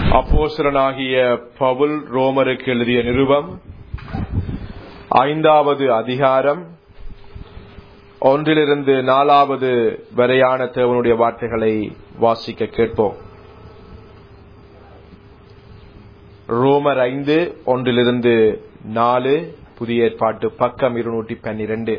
அப்போஸ்தலனாகிய பவுல் ரோமருக்கு எழுதிய நிருபம் ஐந்தாவது அதிகாரம் ஒன்றிலிருந்து நாலாவது வரையான தேவனுடைய வார்த்தைகளை வாசிக்க கேட்போம் ரோமர் ஐந்து ஒன்றிலிருந்து நாலு புதிய ஏற்பாட்டு பக்கம் இருநூற்றி பன்னிரண்டு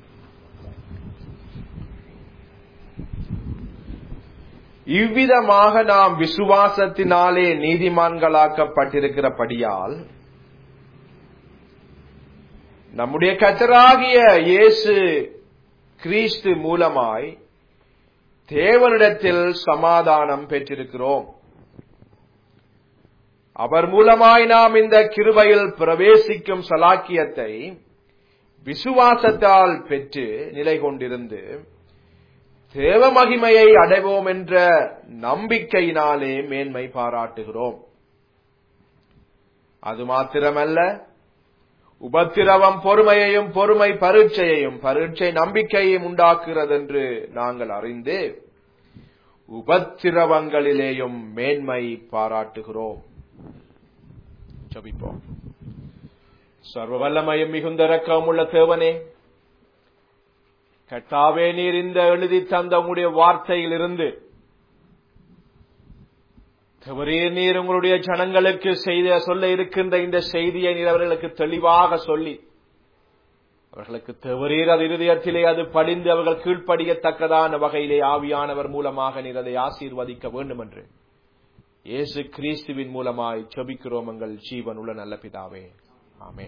இவ்விதமாக நாம் விசுவாசத்தினாலே நீதிமான்களாக்கப்பட்டிருக்கிறபடியால் நம்முடைய கத்தராகிய இயேசு கிறிஸ்து மூலமாய் தேவனிடத்தில் சமாதானம் பெற்றிருக்கிறோம் அவர் மூலமாய் நாம் இந்த கிருபையில் பிரவேசிக்கும் சலாக்கியத்தை விசுவாசத்தால் பெற்று நிலை கொண்டிருந்து தேவ மகிமையை அடைவோம் என்ற நம்பிக்கையினாலே மேன்மை பாராட்டுகிறோம் அது மாத்திரமல்ல உபத்திரவம் பொறுமையையும் பொறுமை பரீட்சையையும் பரீட்சை நம்பிக்கையையும் உண்டாக்குகிறது என்று நாங்கள் அறிந்து உபத்திரவங்களிலேயும் மேன்மை பாராட்டுகிறோம் ஜபிப்போம் சர்வ வல்லமையும் மிகுந்த ரக்கம் உள்ள தேவனே கட்டாவே நீர் இந்த எழுதி தந்த உங்களுடைய வார்த்தையில் இருந்து தவறீர் நீர் உங்களுடைய ஜனங்களுக்கு செய்த சொல்ல இருக்கின்ற இந்த செய்தியை நீர் அவர்களுக்கு தெளிவாக சொல்லி அவர்களுக்கு தவறீர் அது இருதயத்திலே அது படிந்து அவர்கள் கீழ்ப்படியத்தக்கதான வகையிலே ஆவியானவர் மூலமாக நீர் அதை ஆசீர்வதிக்க வேண்டும் என்று இயேசு கிறிஸ்துவின் மூலமாய் செபிக்கிறோம் எங்கள் ஜீவன் உள்ள நல்ல பிதாவே ஆமே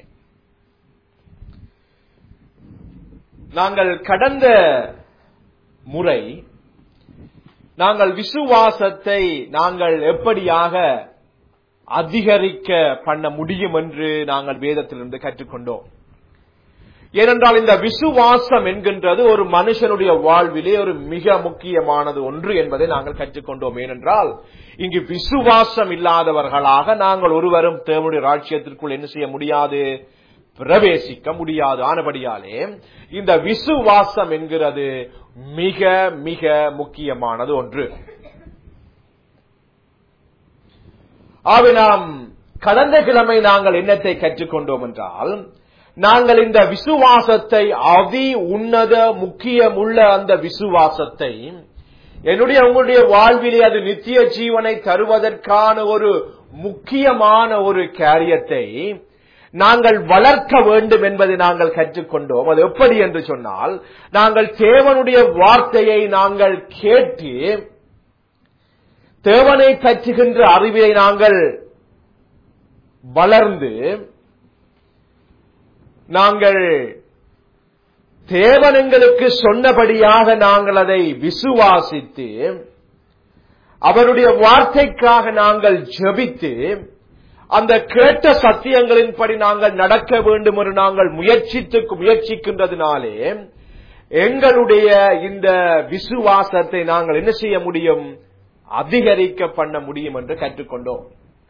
நாங்கள் கடந்த முறை நாங்கள் விசுவாசத்தை நாங்கள் எப்படியாக அதிகரிக்க பண்ண முடியும் என்று நாங்கள் வேதத்திலிருந்து கற்றுக்கொண்டோம் ஏனென்றால் இந்த விசுவாசம் என்கின்றது ஒரு மனுஷனுடைய வாழ்விலே ஒரு மிக முக்கியமானது ஒன்று என்பதை நாங்கள் கற்றுக்கொண்டோம் ஏனென்றால் இங்கு விசுவாசம் இல்லாதவர்களாக நாங்கள் ஒருவரும் தேவனுடைய ராட்சியத்திற்குள் என்ன செய்ய முடியாது பிரவேசிக்க முடியாது ஆனபடியாலே இந்த விசுவாசம் என்கிறது மிக மிக முக்கியமானது ஒன்று ஆக நாம் கடந்த கிழமை நாங்கள் என்னத்தை கற்றுக்கொண்டோம் என்றால் நாங்கள் இந்த விசுவாசத்தை அதி உன்னத முக்கியமுள்ள அந்த விசுவாசத்தை என்னுடைய உங்களுடைய வாழ்விலே அது நித்திய ஜீவனை தருவதற்கான ஒரு முக்கியமான ஒரு காரியத்தை நாங்கள் வளர்க்க வேண்டும் என்பதை நாங்கள் கற்றுக்கொண்டோம் அது எப்படி என்று சொன்னால் நாங்கள் தேவனுடைய வார்த்தையை நாங்கள் கேட்டு தேவனை பற்றுகின்ற அறிவை நாங்கள் வளர்ந்து நாங்கள் தேவன் எங்களுக்கு சொன்னபடியாக நாங்கள் அதை விசுவாசித்து அவருடைய வார்த்தைக்காக நாங்கள் ஜபித்து அந்த கேட்ட சத்தியங்களின்படி நாங்கள் நடக்க வேண்டும் என்று நாங்கள் முயற்சித்து முயற்சிக்கின்றதுனாலே எங்களுடைய இந்த விசுவாசத்தை நாங்கள் என்ன செய்ய முடியும் அதிகரிக்க பண்ண முடியும் என்று கற்றுக்கொண்டோம்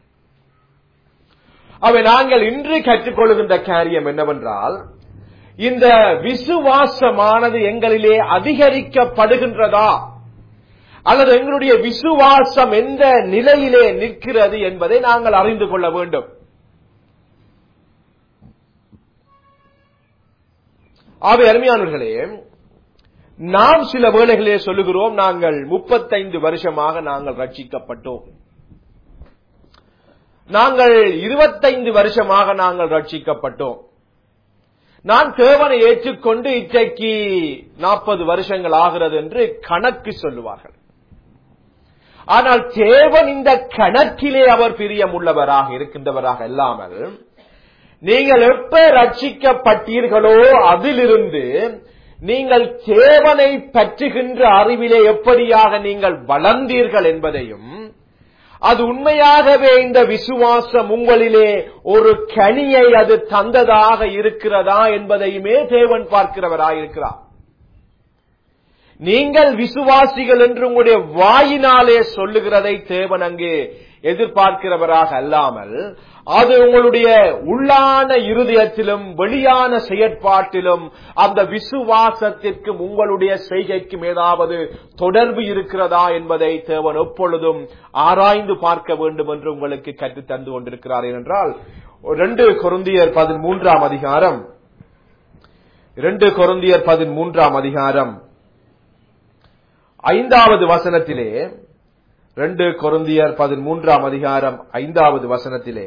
அவை நாங்கள் இன்று கற்றுக்கொள்கின்ற காரியம் என்னவென்றால் இந்த விசுவாசமானது எங்களிலே அதிகரிக்கப்படுகின்றதா அல்லது எங்களுடைய விசுவாசம் எந்த நிலையிலே நிற்கிறது என்பதை நாங்கள் அறிந்து கொள்ள வேண்டும் ஆவை அருமையானவர்களே நாம் சில வேளைகளே சொல்லுகிறோம் நாங்கள் முப்பத்தைந்து வருஷமாக நாங்கள் ரட்சிக்கப்பட்டோம் நாங்கள் இருபத்தைந்து வருஷமாக நாங்கள் ரட்சிக்கப்பட்டோம் நான் தேவனை ஏற்றுக்கொண்டு இன்றைக்கு நாற்பது வருஷங்கள் ஆகிறது என்று கணக்கு சொல்லுவார்கள் ஆனால் தேவன் இந்த கணக்கிலே அவர் பிரியமுள்ளவராக இருக்கின்றவராக இல்லாமல் நீங்கள் எப்ப ரட்சிக்கப்பட்டீர்களோ அதிலிருந்து நீங்கள் தேவனை பற்றுகின்ற அறிவிலே எப்படியாக நீங்கள் வளர்ந்தீர்கள் என்பதையும் அது உண்மையாகவே இந்த விசுவாசம் உங்களிலே ஒரு கனியை அது தந்ததாக இருக்கிறதா என்பதையுமே தேவன் பார்க்கிறவராயிருக்கிறார் நீங்கள் விசுவாசிகள் என்று உங்களுடைய வாயினாலே சொல்லுகிறதை தேவன் அங்கே எதிர்பார்க்கிறவராக அல்லாமல் அது உங்களுடைய உள்ளான இருதயத்திலும் வெளியான செயற்பாட்டிலும் அந்த விசுவாசத்திற்கும் உங்களுடைய செய்கைக்கும் ஏதாவது தொடர்பு இருக்கிறதா என்பதை தேவன் எப்பொழுதும் ஆராய்ந்து பார்க்க வேண்டும் என்று உங்களுக்கு கற்றுத் தந்து கொண்டிருக்கிறார் என்றால் ரெண்டு கொருந்தியர் பதிமூன்றாம் அதிகாரம் இரண்டு கொருந்தியர் பதிமூன்றாம் அதிகாரம் ஐந்தாவது வசனத்திலே ரெண்டு கொருந்தியர் பதிமூன்றாம் அதிகாரம் ஐந்தாவது வசனத்திலே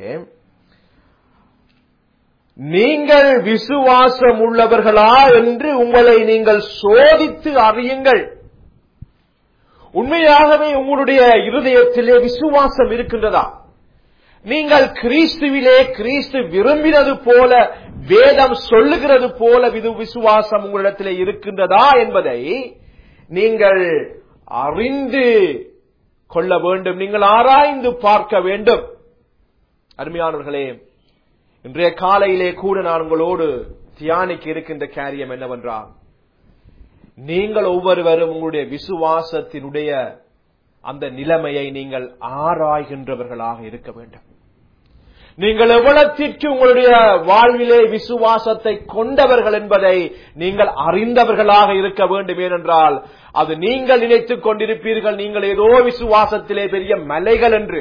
நீங்கள் விசுவாசம் உள்ளவர்களா என்று உங்களை நீங்கள் சோதித்து அறியுங்கள் உண்மையாகவே உங்களுடைய இருதயத்திலே விசுவாசம் இருக்கின்றதா நீங்கள் கிறிஸ்துவிலே கிறிஸ்து விரும்பினது போல வேதம் சொல்லுகிறது போல விது விசுவாசம் உங்களிடத்திலே இருக்கின்றதா என்பதை நீங்கள் அறிந்து கொள்ள வேண்டும் நீங்கள் ஆராய்ந்து பார்க்க வேண்டும் அருமையானவர்களே இன்றைய காலையிலே கூட நான் உங்களோடு தியானிக்க இருக்கின்ற காரியம் என்னவென்றால் நீங்கள் ஒவ்வொருவரும் உங்களுடைய விசுவாசத்தினுடைய அந்த நிலைமையை நீங்கள் ஆராய்கின்றவர்களாக இருக்க வேண்டும் நீங்கள் எவ்வளத்திற்கு உங்களுடைய வாழ்விலே விசுவாசத்தை கொண்டவர்கள் என்பதை நீங்கள் அறிந்தவர்களாக இருக்க வேண்டும் ஏனென்றால் அது நீங்கள் நினைத்துக் கொண்டிருப்பீர்கள் நீங்கள் ஏதோ விசுவாசத்திலே பெரிய மலைகள் என்று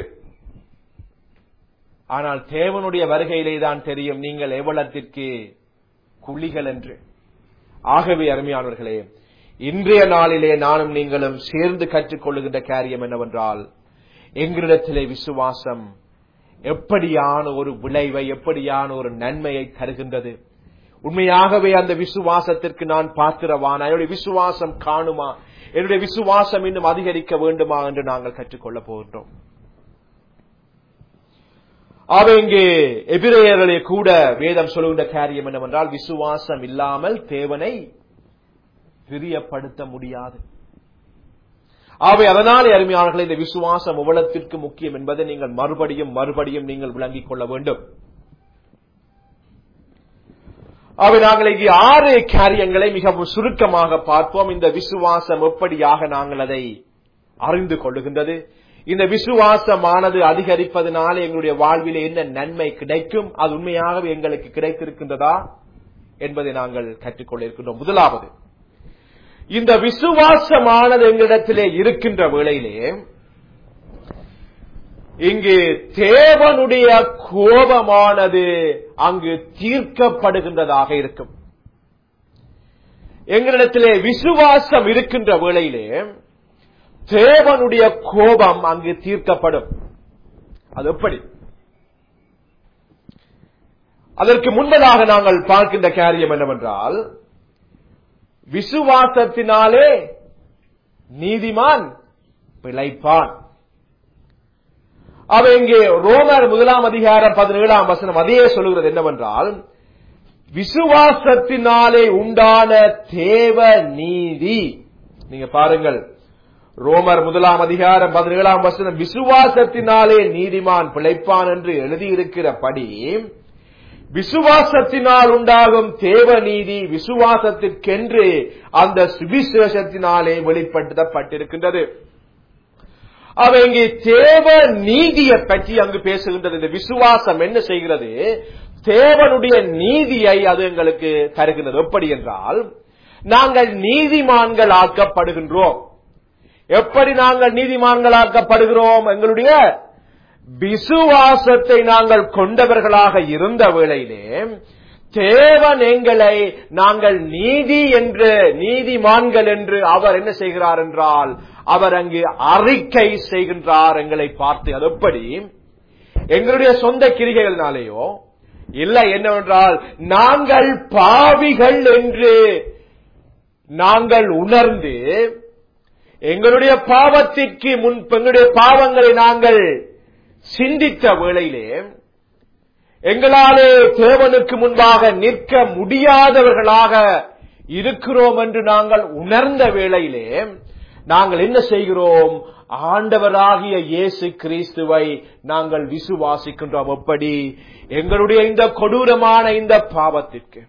ஆனால் தேவனுடைய வருகையிலே தான் தெரியும் நீங்கள் எவ்வளத்திற்கு குழிகள் என்று ஆகவே அருமையானவர்களே இன்றைய நாளிலே நானும் நீங்களும் சேர்ந்து கற்றுக்கொள்ளுகின்ற காரியம் என்னவென்றால் எங்களிடத்திலே விசுவாசம் எப்படியான ஒரு விளைவை எப்படியான ஒரு நன்மையை தருகின்றது உண்மையாகவே அந்த விசுவாசத்திற்கு நான் பாத்திரவானா என்னுடைய விசுவாசம் காணுமா என்னுடைய விசுவாசம் இன்னும் அதிகரிக்க வேண்டுமா என்று நாங்கள் கற்றுக்கொள்ளப் போகின்றோம் அவை இங்கே எபிரேயர்களே கூட வேதம் சொல்லுகின்ற காரியம் என்னவென்றால் விசுவாசம் இல்லாமல் தேவனை பிரியப்படுத்த முடியாது ஆகவே அதனாலே அருமையாளர்களை இந்த விசுவாசம் எவ்வளத்திற்கு முக்கியம் என்பதை நீங்கள் மறுபடியும் மறுபடியும் நீங்கள் விளங்கிக் கொள்ள வேண்டும் அவை நாங்கள் இங்கே ஆறு காரியங்களை மிகவும் சுருக்கமாக பார்ப்போம் இந்த விசுவாசம் எப்படியாக நாங்கள் அதை அறிந்து கொள்ளுகின்றது இந்த விசுவாசமானது அதிகரிப்பதனால எங்களுடைய வாழ்விலே என்ன நன்மை கிடைக்கும் அது உண்மையாகவே எங்களுக்கு கிடைத்திருக்கின்றதா என்பதை நாங்கள் கற்றுக்கொள்ள இருக்கின்றோம் முதலாவது இந்த விசுவாசமானது எங்களிடத்திலே இருக்கின்ற வேளையிலே இங்கு தேவனுடைய கோபமானது அங்கு தீர்க்கப்படுகின்றதாக இருக்கும் எங்களிடத்திலே விசுவாசம் இருக்கின்ற வேளையிலே தேவனுடைய கோபம் அங்கு தீர்க்கப்படும் அது எப்படி அதற்கு முன்பதாக நாங்கள் பார்க்கின்ற காரியம் என்னவென்றால் விசுவாசத்தினாலே நீதிமான் பிழைப்பான் அவ இங்கே ரோமர் முதலாம் அதிகாரம் பதினேழாம் வசனம் அதையே சொல்லுகிறது என்னவென்றால் விசுவாசத்தினாலே உண்டான தேவ நீதி நீங்க பாருங்கள் ரோமர் முதலாம் அதிகாரம் பதினேழாம் வசனம் விசுவாசத்தினாலே நீதிமான் பிழைப்பான் என்று எழுதியிருக்கிறபடி விசுவாசத்தினால் உண்டாகும் தேவ நீதி விசுவாசத்திற்கென்று அந்த சுவிசேஷத்தினாலே வெளிப்படுத்தப்பட்டிருக்கின்றது அவ இங்கே தேவ நீதியை பற்றி அங்கு பேசுகின்றது இந்த விசுவாசம் என்ன செய்கிறது தேவனுடைய நீதியை அது எங்களுக்கு தருகின்றது எப்படி என்றால் நாங்கள் நீதிமான்கள் ஆக்கப்படுகின்றோம் எப்படி நாங்கள் நீதிமான்கள் ஆக்கப்படுகிறோம் எங்களுடைய விசுவாசத்தை நாங்கள் கொண்டவர்களாக இருந்த வேளையிலே தேவன் எங்களை நாங்கள் நீதி என்று நீதிமான்கள் என்று அவர் என்ன செய்கிறார் என்றால் அவர் அங்கு அறிக்கை செய்கின்றார் எங்களை பார்த்து அது எப்படி எங்களுடைய சொந்த கிரிகைகளினாலேயோ இல்லை என்னவென்றால் நாங்கள் பாவிகள் என்று நாங்கள் உணர்ந்து எங்களுடைய பாவத்திற்கு முன் எங்களுடைய பாவங்களை நாங்கள் சிந்தித்த வேளையிலே எங்களாலே தேவனுக்கு முன்பாக நிற்க முடியாதவர்களாக இருக்கிறோம் என்று நாங்கள் உணர்ந்த வேளையிலே நாங்கள் என்ன செய்கிறோம் ஆண்டவராகிய இயேசு கிறிஸ்துவை நாங்கள் விசுவாசிக்கின்றோம் எப்படி எங்களுடைய இந்த கொடூரமான இந்த பாவத்திற்கு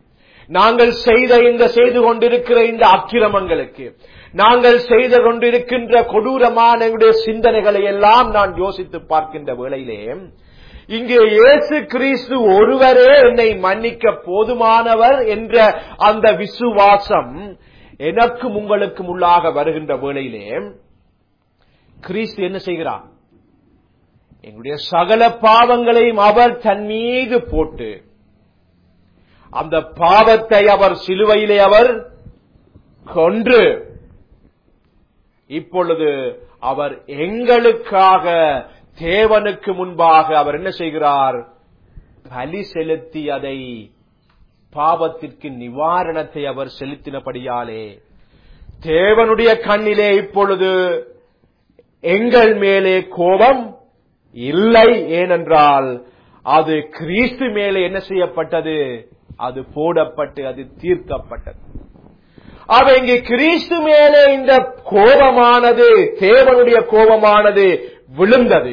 நாங்கள் செய்த இந்த செய்து கொண்டிருக்கிற இந்த அக்கிரமங்களுக்கு நாங்கள் செய்து கொண்டிருக்கின்ற கொடூரமான எங்களுடைய சிந்தனைகளை எல்லாம் நான் யோசித்து பார்க்கின்ற வேளையிலே இங்கே இயேசு கிறிஸ்து ஒருவரே என்னை மன்னிக்க போதுமானவர் என்ற அந்த விசுவாசம் எனக்கும் உங்களுக்கும் உள்ளாக வருகின்ற வேளையிலே கிறிஸ்து என்ன செய்கிறார் எங்களுடைய சகல பாவங்களையும் அவர் தன் மீது போட்டு அந்த பாவத்தை அவர் சிலுவையிலே அவர் கொன்று இப்பொழுது அவர் எங்களுக்காக தேவனுக்கு முன்பாக அவர் என்ன செய்கிறார் பலி செலுத்தி அதை பாவத்திற்கு நிவாரணத்தை அவர் செலுத்தினபடியாலே தேவனுடைய கண்ணிலே இப்பொழுது எங்கள் மேலே கோபம் இல்லை ஏனென்றால் அது கிறிஸ்து மேலே என்ன செய்யப்பட்டது அது போடப்பட்டு அது தீர்க்கப்பட்டது அவ இங்கே கிறிஸ்து மேலே இந்த கோபமானது தேவனுடைய கோபமானது விழுந்தது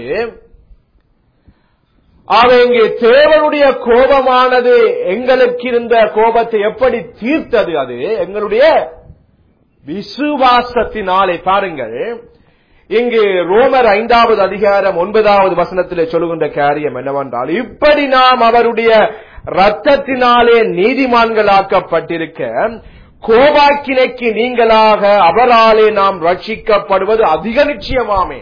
அவ இங்கே தேவனுடைய கோபமானது எங்களுக்கு இருந்த கோபத்தை எப்படி தீர்த்தது அது எங்களுடைய விசுவாசத்தினாலே பாருங்கள் இங்கு ரோமர் ஐந்தாவது அதிகாரம் ஒன்பதாவது வசனத்திலே சொல்லுகின்ற காரியம் என்னவென்றால் இப்படி நாம் அவருடைய ரத்தத்தினாலே நீதிமான்களாக்கப்பட்டிருக்க கோபாக்கினைக்கு நீங்களாக அவராலே நாம் ரட்சிக்கப்படுவது அதிக நிச்சயமாமே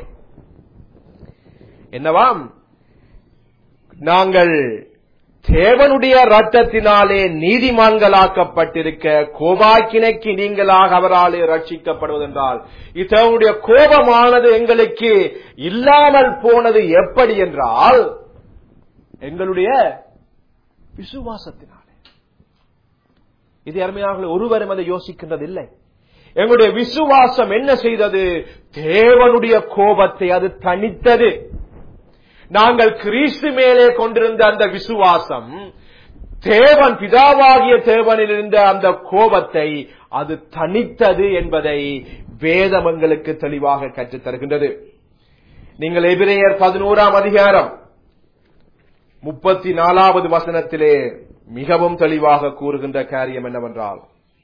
என்னவாம் நாங்கள் தேவனுடைய ரத்தத்தினாலே நீதிமான்களாக்கப்பட்டிருக்க கோபாக்கினைக்கு நீங்களாக அவராலே ரட்சிக்கப்படுவதென்றால் இத்தவனுடைய கோபமானது எங்களுக்கு இல்லாமல் போனது எப்படி என்றால் எங்களுடைய விசுவாசத்தினாலே இது அருமையாக ஒருவரும் அதை யோசிக்கின்றது இல்லை எங்களுடைய விசுவாசம் என்ன செய்தது தேவனுடைய கோபத்தை அது தனித்தது நாங்கள் கிறிஸ்து மேலே கொண்டிருந்த அந்த விசுவாசம் தேவன் பிதாவாகிய தேவனில் இருந்த அந்த கோபத்தை அது தனித்தது என்பதை வேதம் எங்களுக்கு தெளிவாக கற்றுத் தருகின்றது நீங்கள் எபிரேயர் பதினோராம் அதிகாரம் முப்பத்தி நாலாவது வசனத்திலே மிகவும் தெளிவாக கூறுகின்ற காரியம் என்னவென்றால்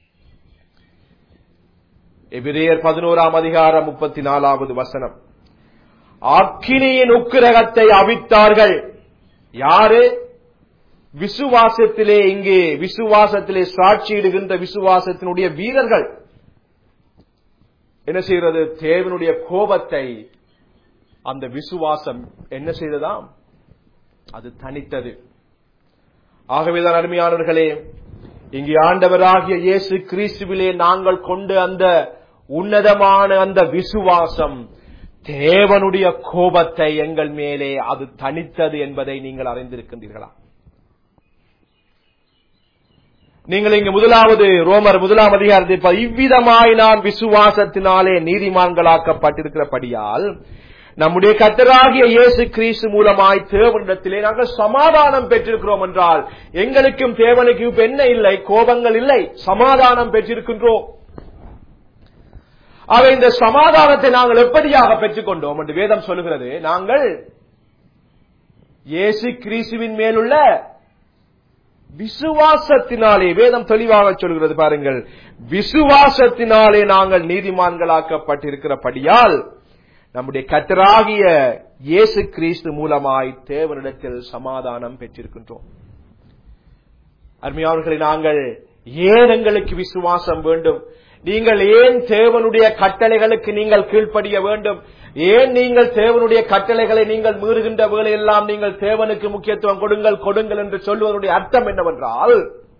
எபிரேயர் பதினோராம் அதிகாரம் முப்பத்தி நாலாவது வசனம் அக்கினியின் உக்கிரகத்தை அவித்தார்கள் யாரு விசுவாசத்திலே இங்கே விசுவாசத்திலே சாட்சியிடுகின்ற விசுவாசத்தினுடைய வீரர்கள் என்ன செய்கிறது தேவனுடைய கோபத்தை அந்த விசுவாசம் என்ன செய்ததாம் அது தனித்தது ஆகவேதான் அருமையானவர்களே இங்கே ஆண்டவராகிய இயேசு கிறிஸ்துவிலே நாங்கள் கொண்டு அந்த உன்னதமான அந்த விசுவாசம் தேவனுடைய கோபத்தை எங்கள் மேலே அது தனித்தது என்பதை நீங்கள் அறிந்திருக்கின்றீர்களா நீங்கள் இங்கு முதலாவது ரோமர் முதலாம் அதிகாரத்தை இவ்விதமாய் நாம் விசுவாசத்தினாலே நீதிமான்களாக்கப்பட்டிருக்கிறபடியால் நம்முடைய கத்தராகிய இயேசு கிறிஸ்து மூலமாய் தேவனிடத்திலே நாங்கள் சமாதானம் பெற்றிருக்கிறோம் என்றால் எங்களுக்கும் தேவனுக்கும் இப்ப என்ன இல்லை கோபங்கள் இல்லை சமாதானம் பெற்றிருக்கின்றோம் அவை இந்த சமாதானத்தை நாங்கள் எப்படியாக பெற்றுக்கொண்டோம் என்று வேதம் சொல்லுகிறது நாங்கள் இயேசு கிறிஸ்துவின் மேலுள்ள விசுவாசத்தினாலே வேதம் தெளிவாக சொல்கிறது பாருங்கள் விசுவாசத்தினாலே நாங்கள் நீதிமான்களாக்கப்பட்டிருக்கிறபடியால் நம்முடைய கத்தராகிய இயேசு கிறிஸ்து மூலமாய் தேவனிடத்தில் சமாதானம் பெற்றிருக்கின்றோம் அருமையாளர்களை நாங்கள் ஏன் எங்களுக்கு விசுவாசம் வேண்டும் நீங்கள் ஏன் தேவனுடைய கட்டளைகளுக்கு நீங்கள் கீழ்ப்படிய வேண்டும் ஏன் நீங்கள் தேவனுடைய கட்டளைகளை நீங்கள் மீறுகின்ற வேலையெல்லாம் நீங்கள் தேவனுக்கு முக்கியத்துவம் கொடுங்கள் கொடுங்கள் என்று சொல்வதனுடைய அர்த்தம் என்னவென்றால்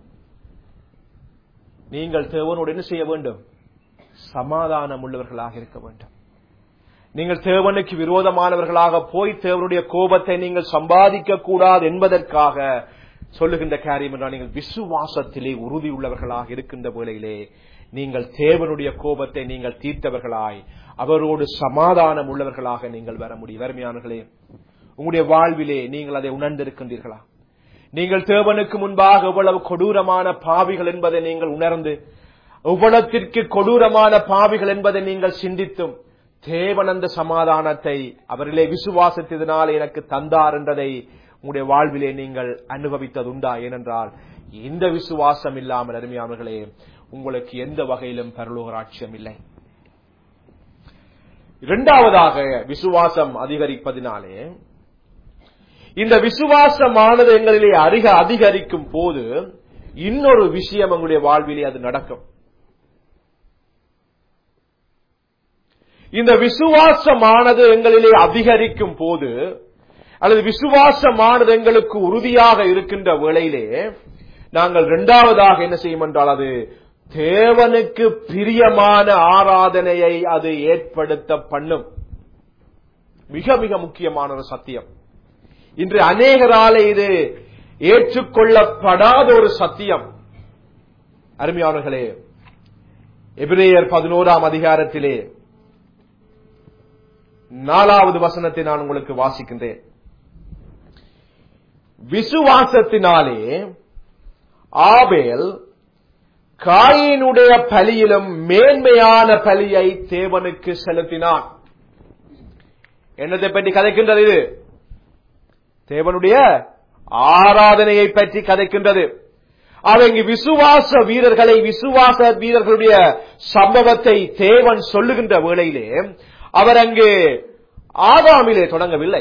நீங்கள் தேவனோடு என்ன செய்ய வேண்டும் சமாதானம் உள்ளவர்களாக இருக்க வேண்டும் நீங்கள் தேவனுக்கு விரோதமானவர்களாக போய் தேவனுடைய கோபத்தை நீங்கள் சம்பாதிக்க கூடாது என்பதற்காக சொல்லுகின்ற காரியம் என்றால் நீங்கள் விசுவாசத்திலே உறுதி உள்ளவர்களாக இருக்கின்ற வேளையிலே நீங்கள் தேவனுடைய கோபத்தை நீங்கள் தீர்த்தவர்களாய் அவரோடு சமாதானம் உள்ளவர்களாக நீங்கள் வர முடியும் வறுமையானர்களே உங்களுடைய வாழ்விலே நீங்கள் அதை உணர்ந்திருக்கின்றீர்களா நீங்கள் தேவனுக்கு முன்பாக எவ்வளவு கொடூரமான பாவிகள் என்பதை நீங்கள் உணர்ந்து எவ்வளத்திற்கு கொடூரமான பாவிகள் என்பதை நீங்கள் சிந்தித்தும் தேவன் அந்த சமாதானத்தை அவர்களே விசுவாசத்தினால் எனக்கு தந்தார் என்றதை உங்களுடைய வாழ்விலே நீங்கள் அனுபவித்தது உண்டா ஏனென்றால் இந்த விசுவாசம் இல்லாமல் அருமையானவர்களே உங்களுக்கு எந்த வகையிலும் பரலோக ராட்சியம் இல்லை இரண்டாவதாக விசுவாசம் அதிகரிப்பதினாலே இந்த விசுவாசமானது எங்களிலே அதிக அதிகரிக்கும் போது இன்னொரு விஷயம் எங்களுடைய வாழ்விலே அது நடக்கும் இந்த விசுவாசமானது எங்களிலே அதிகரிக்கும் போது அல்லது விசுவாசமானது எங்களுக்கு உறுதியாக இருக்கின்ற வேளையிலே நாங்கள் இரண்டாவதாக என்ன செய்யும் என்றால் அது தேவனுக்கு பிரியமான ஆராதனையை அது ஏற்படுத்த பண்ணும் மிக மிக முக்கியமான ஒரு சத்தியம் இன்று அநேகராலே இது ஏற்றுக்கொள்ளப்படாத ஒரு சத்தியம் அருமையானவர்களே எபிரேயர் பதினோராம் அதிகாரத்திலே நாலாவது வசனத்தை நான் உங்களுக்கு வாசிக்கின்றேன் விசுவாசத்தினாலே ஆபேல் காயினுடைய பலியிலும் மேன்மையான பலியை தேவனுக்கு செலுத்தினான் என்னதை பற்றி கதைக்கின்றது இது தேவனுடைய ஆராதனையை பற்றி கதைக்கின்றது அவங்க விசுவாச வீரர்களை விசுவாச வீரர்களுடைய சம்பவத்தை தேவன் சொல்லுகின்ற வேளையிலே அவர் அங்கு ஆதாமிலே தொடங்கவில்லை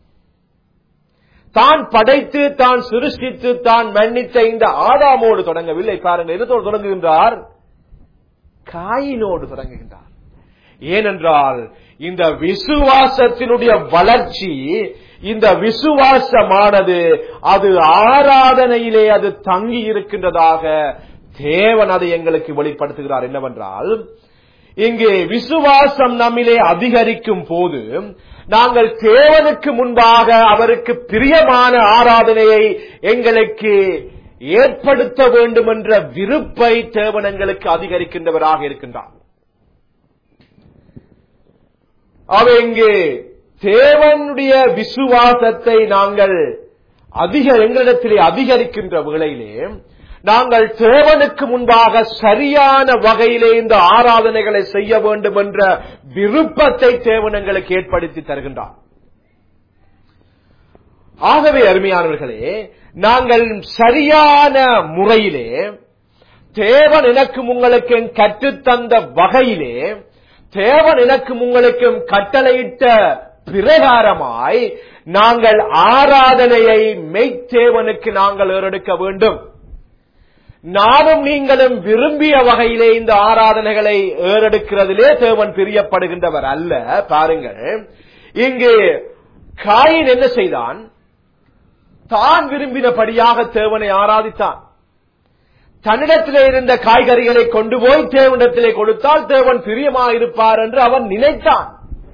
தான் படைத்து தான் சிருஷ்டித்து தான் மன்னித்த இந்த ஆதாமோடு தொடங்கவில்லை பாருங்கள் எதோடு தொடங்குகின்றார் காயினோடு தொடங்குகின்றார் ஏனென்றால் இந்த விசுவாசத்தினுடைய வளர்ச்சி இந்த விசுவாசமானது அது ஆராதனையிலே அது தங்கி இருக்கின்றதாக தேவன் அதை எங்களுக்கு வெளிப்படுத்துகிறார் என்னவென்றால் இங்கே விசுவாசம் நம்மிலே அதிகரிக்கும் போது நாங்கள் தேவனுக்கு முன்பாக அவருக்கு பிரியமான ஆராதனையை எங்களுக்கு ஏற்படுத்த வேண்டும் என்ற விருப்பை தேவன் எங்களுக்கு அதிகரிக்கின்றவராக இருக்கின்றார் அவ இங்கே தேவனுடைய விசுவாசத்தை நாங்கள் அதிக எங்களிடத்திலே அதிகரிக்கின்ற வேளையிலே நாங்கள் தேவனுக்கு முன்பாக சரியான வகையிலே இந்த ஆராதனைகளை செய்ய வேண்டும் என்ற விருப்பத்தை தேவன் எங்களுக்கு ஏற்படுத்தி தருகின்றார் ஆகவே அருமையானவர்களே நாங்கள் சரியான முறையிலே தேவன் எனக்கும் உங்களுக்கும் கற்றுத்தந்த வகையிலே தேவன் எனக்கும் உங்களுக்கும் கட்டளையிட்ட பிரகாரமாய் நாங்கள் ஆராதனையை மெய்த்தேவனுக்கு நாங்கள் ஏறெடுக்க வேண்டும் நானும் நீங்களும் விரும்பிய வகையிலே இந்த ஆராதனைகளை ஏறெடுக்கிறதிலே தேவன் பிரியப்படுகின்றவர் அல்ல பாருங்கள் இங்கு காயின் என்ன செய்தான் தான் விரும்பினபடியாக தேவனை ஆராதித்தான் தன்னிடத்திலே இருந்த காய்கறிகளை கொண்டு போய் தேவனிடத்திலே கொடுத்தால் தேவன் பிரியமாயிருப்பார் என்று அவன் நினைத்தான்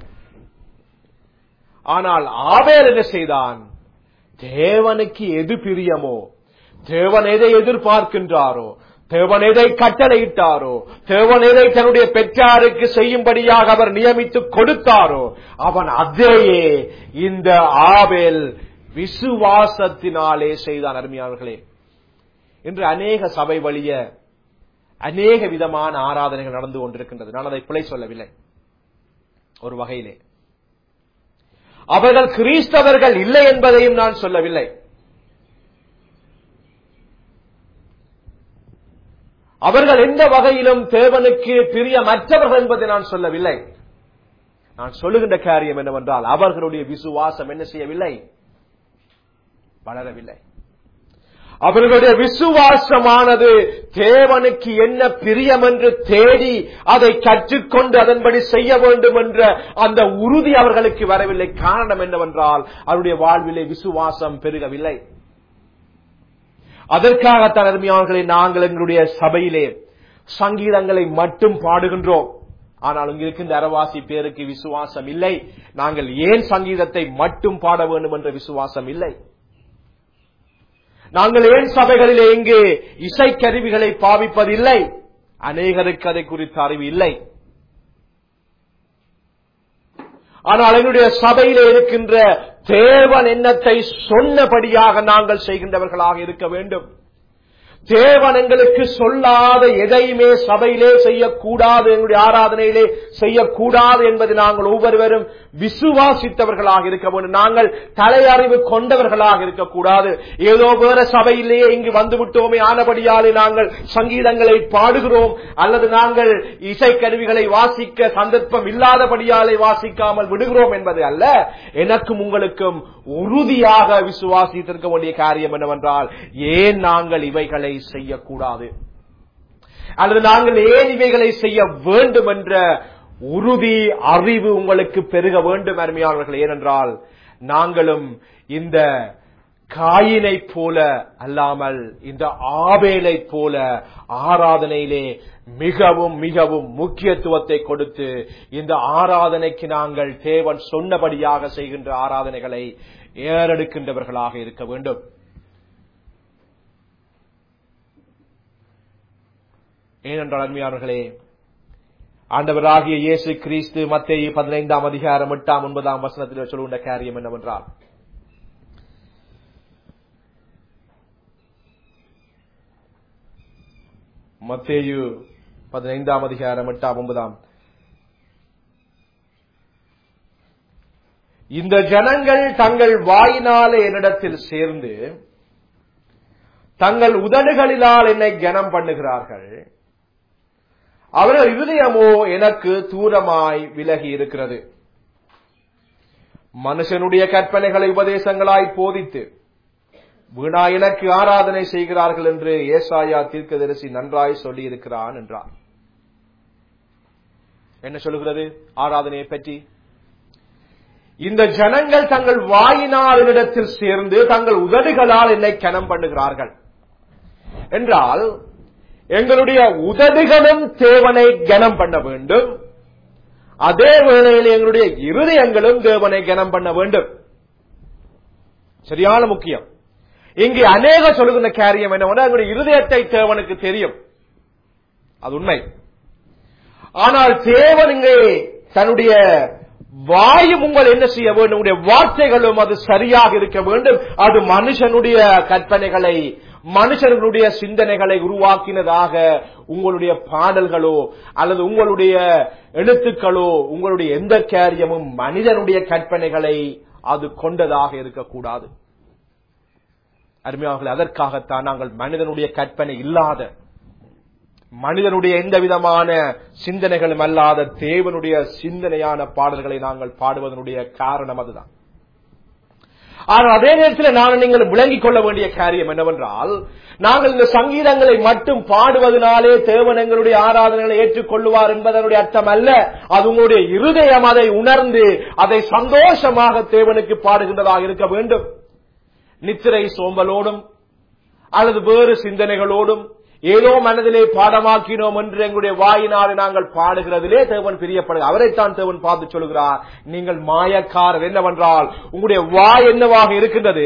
ஆனால் ஆவேல் என்ன செய்தான் தேவனுக்கு எது பிரியமோ தேவன் எதை எதிர்பார்க்கின்றாரோ தேவன் எதை கட்டளையிட்டாரோ தேவன் எதை தன்னுடைய பெற்றாருக்கு செய்யும்படியாக அவர் நியமித்து கொடுத்தாரோ அவன் அதையே இந்த ஆவேல் விசுவாசத்தினாலே செய்தான் அருமையானவர்களே இன்று அநேக சபை வழிய அநேக விதமான ஆராதனைகள் நடந்து கொண்டிருக்கின்றது நான் அதை பிழை சொல்லவில்லை ஒரு வகையிலே அவர்கள் கிறிஸ்தவர்கள் இல்லை என்பதையும் நான் சொல்லவில்லை அவர்கள் எந்த வகையிலும் தேவனுக்கு பிரியமற்றவர்கள் என்பதை நான் சொல்லவில்லை நான் சொல்லுகின்ற காரியம் என்னவென்றால் அவர்களுடைய விசுவாசம் என்ன செய்யவில்லை வளரவில்லை அவர்களுடைய விசுவாசமானது தேவனுக்கு என்ன பிரியம் என்று தேடி அதை கற்றுக்கொண்டு அதன்படி செய்ய வேண்டும் என்ற அந்த உறுதி அவர்களுக்கு வரவில்லை காரணம் என்னவென்றால் அவருடைய வாழ்விலே விசுவாசம் பெருகவில்லை அதற்காகத்தான் அருமையானவர்களை நாங்கள் எங்களுடைய சபையிலே சங்கீதங்களை மட்டும் பாடுகின்றோம் ஆனால் இங்கு இருக்கின்ற அரவாசி பேருக்கு விசுவாசம் இல்லை நாங்கள் ஏன் சங்கீதத்தை மட்டும் பாட வேண்டும் என்ற விசுவாசம் இல்லை நாங்கள் ஏன் சபைகளிலே இங்கு இசைக்கருவிகளை பாவிப்பதில்லை அநேகருக்கு அதை குறித்த அறிவு இல்லை ஆனால் எங்களுடைய சபையிலே இருக்கின்ற தேவன் எண்ணத்தை சொன்னபடியாக நாங்கள் செய்கின்றவர்களாக இருக்க வேண்டும் தேவன் எங்களுக்கு சொல்லாத எதையுமே சபையிலே செய்யக்கூடாது எங்களுடைய ஆராதனையிலே செய்யக்கூடாது என்பதை நாங்கள் ஒவ்வொருவரும் விசுவாசித்தவர்களாக இருக்க வேண்டும் நாங்கள் தலையறிவு கொண்டவர்களாக இருக்கக்கூடாது ஏதோ வேற சபையிலேயே இங்கு வந்து விட்டோமே ஆனபடியாலே நாங்கள் சங்கீதங்களை பாடுகிறோம் அல்லது நாங்கள் இசைக்கருவிகளை வாசிக்க சந்தர்ப்பம் இல்லாதபடியாலே வாசிக்காமல் விடுகிறோம் என்பது அல்ல எனக்கும் உங்களுக்கும் உறுதியாக விசுவாசித்திருக்க வேண்டிய காரியம் என்னவென்றால் ஏன் நாங்கள் இவைகளை செய்யக்கூடாது அல்லது நாங்கள் ஏன் இவைகளை செய்ய வேண்டும் என்ற உறுதி அறிவு உங்களுக்கு பெருக வேண்டும் அருமையானவர்கள் ஏனென்றால் நாங்களும் இந்த காயினை போல அல்லாமல் இந்த ஆபேலை போல ஆராதனையிலே மிகவும் மிகவும் முக்கியத்துவத்தை கொடுத்து இந்த ஆராதனைக்கு நாங்கள் தேவன் சொன்னபடியாக செய்கின்ற ஆராதனைகளை ஏறெடுக்கின்றவர்களாக இருக்க வேண்டும் ஏனென்றால் அருமையானவர்களே ஆண்டவராகிய இயேசு கிறிஸ்து மத்திய பதினைந்தாம் அதிகாரம் எட்டாம் ஒன்பதாம் வசனத்தில் சொல்லுகின்ற காரியம் என்னவென்றால் மத்தேயு பதினைந்தாம் அதிகாரம் எட்டாம் ஒன்பதாம் இந்த ஜனங்கள் தங்கள் வாயினாலே என்னிடத்தில் சேர்ந்து தங்கள் உதடுகளினால் என்னை கனம் பண்ணுகிறார்கள் அவர்கள் இருதயமோ எனக்கு தூரமாய் விலகி இருக்கிறது மனுஷனுடைய கற்பனைகளை உபதேசங்களாய் போதித்து வீணா எனக்கு ஆராதனை செய்கிறார்கள் என்று ஏசாயா தீர்க்கதரிசி நன்றாய் சொல்லி இருக்கிறான் என்றார் என்ன சொல்லுகிறது ஆராதனையை பற்றி இந்த ஜனங்கள் தங்கள் வாயினால் இடத்தில் சேர்ந்து தங்கள் உதடுகளால் என்னை கனம் பண்ணுகிறார்கள் என்றால் எங்களுடைய உதடுகளும் தேவனை கனம் பண்ண வேண்டும் அதே வேளையில் எங்களுடைய இருதயங்களும் தேவனை கனம் பண்ண வேண்டும் சரியான முக்கியம் இங்கு அநேக சொல்லுகின்ற காரியம் என்னவென்றால் எங்களுடைய இருதயத்தை தேவனுக்கு தெரியும் அது உண்மை ஆனால் தேவன் இங்கே தன்னுடைய வாயும் உங்கள் என்ன செய்ய வேண்டும் உங்களுடைய வார்த்தைகளும் அது சரியாக இருக்க வேண்டும் அது மனுஷனுடைய கற்பனைகளை மனுஷர்களுடைய சிந்தனைகளை உருவாக்கினதாக உங்களுடைய பாடல்களோ அல்லது உங்களுடைய எழுத்துக்களோ உங்களுடைய எந்த காரியமும் மனிதனுடைய கற்பனைகளை அது கொண்டதாக இருக்கக்கூடாது அருமையாளர்கள் அதற்காகத்தான் நாங்கள் மனிதனுடைய கற்பனை இல்லாத மனிதனுடைய எந்த விதமான சிந்தனைகளும் அல்லாத தேவனுடைய சிந்தனையான பாடல்களை நாங்கள் பாடுவதனுடைய காரணம் அதுதான் ஆனால் அதே நேரத்தில் நான் நீங்கள் விளங்கிக் கொள்ள வேண்டிய காரியம் என்னவென்றால் நாங்கள் இந்த சங்கீதங்களை மட்டும் பாடுவதனாலே தேவன் எங்களுடைய ஆராதனைகளை ஏற்றுக்கொள்ளுவார் என்பதனுடைய அர்த்தம் அல்ல அது உங்களுடைய இருதயம் அதை உணர்ந்து அதை சந்தோஷமாக தேவனுக்கு பாடுகின்றதாக இருக்க வேண்டும் நித்திரை சோம்பலோடும் அல்லது வேறு சிந்தனைகளோடும் ஏதோ மனதிலே பாடமாக்கினோம் என்று எங்களுடைய வாயினாலே நாங்கள் பாடுகிறதிலே தேவன் பிரியப்படுக அவரைத்தான் தேவன் பார்த்து சொல்கிறார் நீங்கள் மாயக்காரர் என்னவென்றால் உங்களுடைய வாய் என்னவாக இருக்கின்றது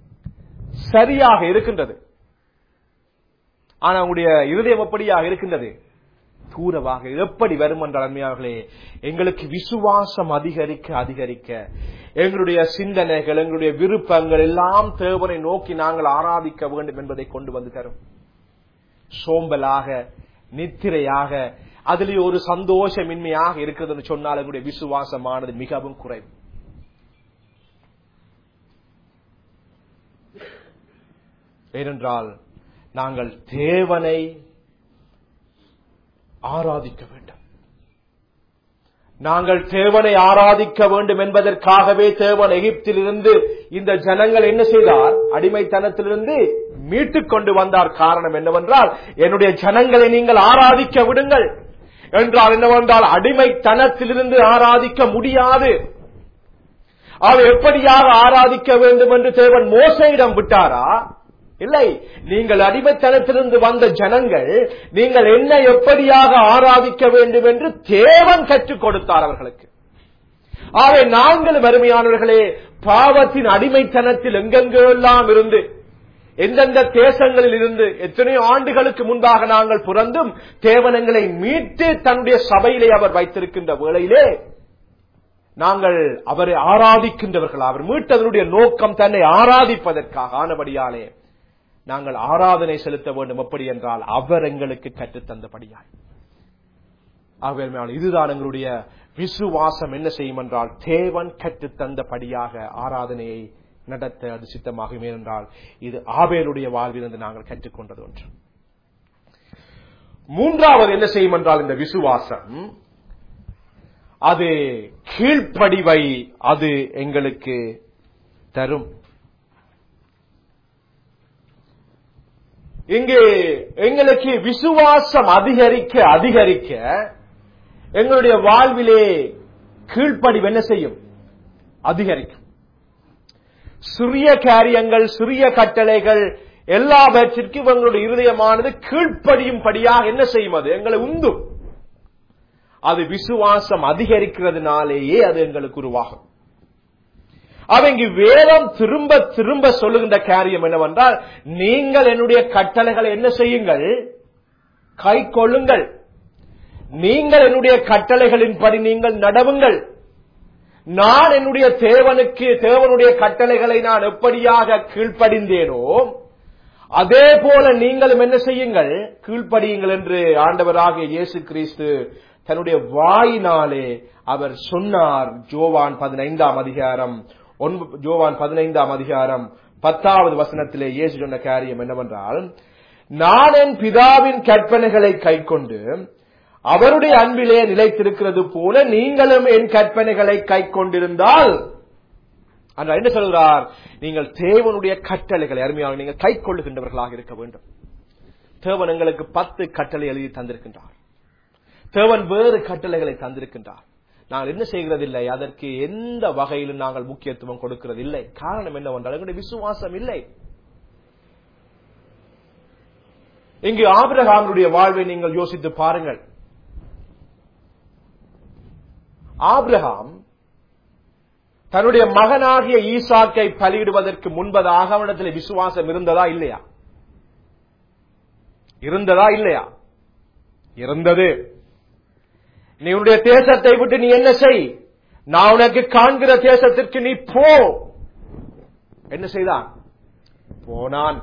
சரியாக இருக்கின்றது ஆனா உங்களுடைய இருதயம் எப்படியாக இருக்கின்றது தூரவாக எப்படி வரும் என்ற அருமையார்களே எங்களுக்கு விசுவாசம் அதிகரிக்க அதிகரிக்க எங்களுடைய சிந்தனைகள் எங்களுடைய விருப்பங்கள் எல்லாம் தேவனை நோக்கி நாங்கள் ஆராதிக்க வேண்டும் என்பதை கொண்டு வந்து தரும் சோம்பலாக நித்திரையாக அதிலே ஒரு சந்தோஷமின்மையாக இருக்கிறதுன்னு சொன்னால் எங்களுடைய விசுவாசமானது மிகவும் குறைவு ஏனென்றால் நாங்கள் தேவனை ஆராதிக்க வேண்டும் நாங்கள் தேவனை ஆராதிக்க வேண்டும் என்பதற்காகவே தேவன் எகிப்திலிருந்து இந்த ஜனங்கள் என்ன செய்தார் அடிமைத்தனத்திலிருந்து மீட்டுக் கொண்டு வந்தார் காரணம் என்னவென்றால் என்னுடைய ஜனங்களை நீங்கள் ஆராதிக்க விடுங்கள் என்றால் என்னவென்றால் அடிமைத்தனத்திலிருந்து ஆராதிக்க முடியாது அவர் எப்படியாக ஆராதிக்க வேண்டும் என்று தேவன் மோசையிடம் விட்டாரா இல்லை நீங்கள் அடிமைத்தனத்திலிருந்து வந்த ஜனங்கள் நீங்கள் என்ன எப்படியாக ஆராதிக்க வேண்டும் என்று தேவன் கற்றுக் கொடுத்தார் அவர்களுக்கு ஆகவே நாங்கள் வறுமையானவர்களே பாவத்தின் அடிமைத்தனத்தில் எங்கெங்கெல்லாம் இருந்து எந்தெந்த தேசங்களில் இருந்து எத்தனையோ ஆண்டுகளுக்கு முன்பாக நாங்கள் பிறந்தும் தேவனங்களை மீட்டு தன்னுடைய சபையிலே அவர் வைத்திருக்கின்ற வேளையிலே நாங்கள் அவரை ஆராதிக்கின்றவர்கள் அவர் மீட்டதனுடைய நோக்கம் தன்னை ஆராதிப்பதற்காக ஆனபடியாலே நாங்கள் ஆராதனை செலுத்த வேண்டும் எப்படி என்றால் அவர் எங்களுக்கு கற்றுத்தந்தபடியாய் ஆகையால் இதுதான் எங்களுடைய விசுவாசம் என்ன செய்யும் என்றால் தேவன் கற்றுத்தந்தபடியாக ஆராதனையை நடத்த அது சித்தமாகும் ஏனென்றால் இது ஆபேலுடைய வாழ்விலிருந்து நாங்கள் கற்றுக்கொண்டது ஒன்று மூன்றாவது என்ன செய்யும் என்றால் இந்த விசுவாசம் அது கீழ்ப்படிவை அது எங்களுக்கு தரும் இங்கு எங்களுக்கு விசுவாசம் அதிகரிக்க அதிகரிக்க எங்களுடைய வாழ்விலே கீழ்ப்படிவு என்ன செய்யும் அதிகரிக்கும் சிறிய காரியங்கள் சிறிய கட்டளைகள் எல்லாவற்றிற்கும் எங்களுடைய இருதயமானது கீழ்ப்படியும் படியாக என்ன செய்யும் அது எங்களை உந்தும் அது விசுவாசம் அதிகரிக்கிறதுனாலேயே அது எங்களுக்கு உருவாகும் அவங்க வேதம் திரும்ப திரும்ப சொல்லுகின்ற காரியம் என்னவென்றால் நீங்கள் என்னுடைய கட்டளைகளை என்ன செய்யுங்கள் கை கொள்ளுங்கள் நீங்கள் என்னுடைய கட்டளைகளின்படி நீங்கள் நடவுங்கள் நான் என்னுடைய தேவனுக்கு தேவனுடைய கட்டளைகளை நான் எப்படியாக கீழ்ப்படிந்தேனோ அதே போல நீங்களும் என்ன செய்யுங்கள் கீழ்ப்படியுங்கள் என்று ஆண்டவராகிய இயேசு கிறிஸ்து தன்னுடைய வாயினாலே அவர் சொன்னார் ஜோவான் பதினைந்தாம் அதிகாரம் ஒன்ப- ஜோவான் பதினைந்தாம் அதிகாரம் பத்தாவது வசனத்திலே இயேசு சொன்ன காரியம் என்னவென்றால் நான் என் பிதாவின் கற்பனைகளை கைக்கொண்டு அவருடைய அன்பிலே நிலைத்திருக்கிறது போல நீங்களும் என் கற்பனைகளை கை கொண்டிருந்தால் ஆனால் என்ன சொல்கிறார் நீங்கள் தேவனுடைய கட்டளைகளை அருமையாக நீங்கள் கை கொள்ளுகின்றவர்களாக இருக்க வேண்டும் தேவன் எங்களுக்கு பத்து கட்டளை எழுதி தந்திருக்கின்றார் தேவன் வேறு கட்டளைகளை தந்திருக்கின்றார் நாங்கள் என்ன செய்கிறதில்லை அதற்கு எந்த வகையிலும் நாங்கள் முக்கியத்துவம் கொடுக்கிறதில்லை காரணம் என்னவென்றால் எங்களுடைய விசுவாசம் இல்லை இங்கு ஆபிரகாமுடைய வாழ்வை நீங்கள் யோசித்து பாருங்கள் ஆபிரகாம் தன்னுடைய மகனாகிய ஈசாக்கை பலியிடுவதற்கு முன்பதாக அவனிடத்தில் விசுவாசம் இருந்ததா இல்லையா இருந்ததா இல்லையா இருந்தது நீ உன்னுடைய தேசத்தை விட்டு நீ என்ன செய் நான் உனக்கு காண்கிற தேசத்திற்கு நீ போ என்ன செய்தான் போனான்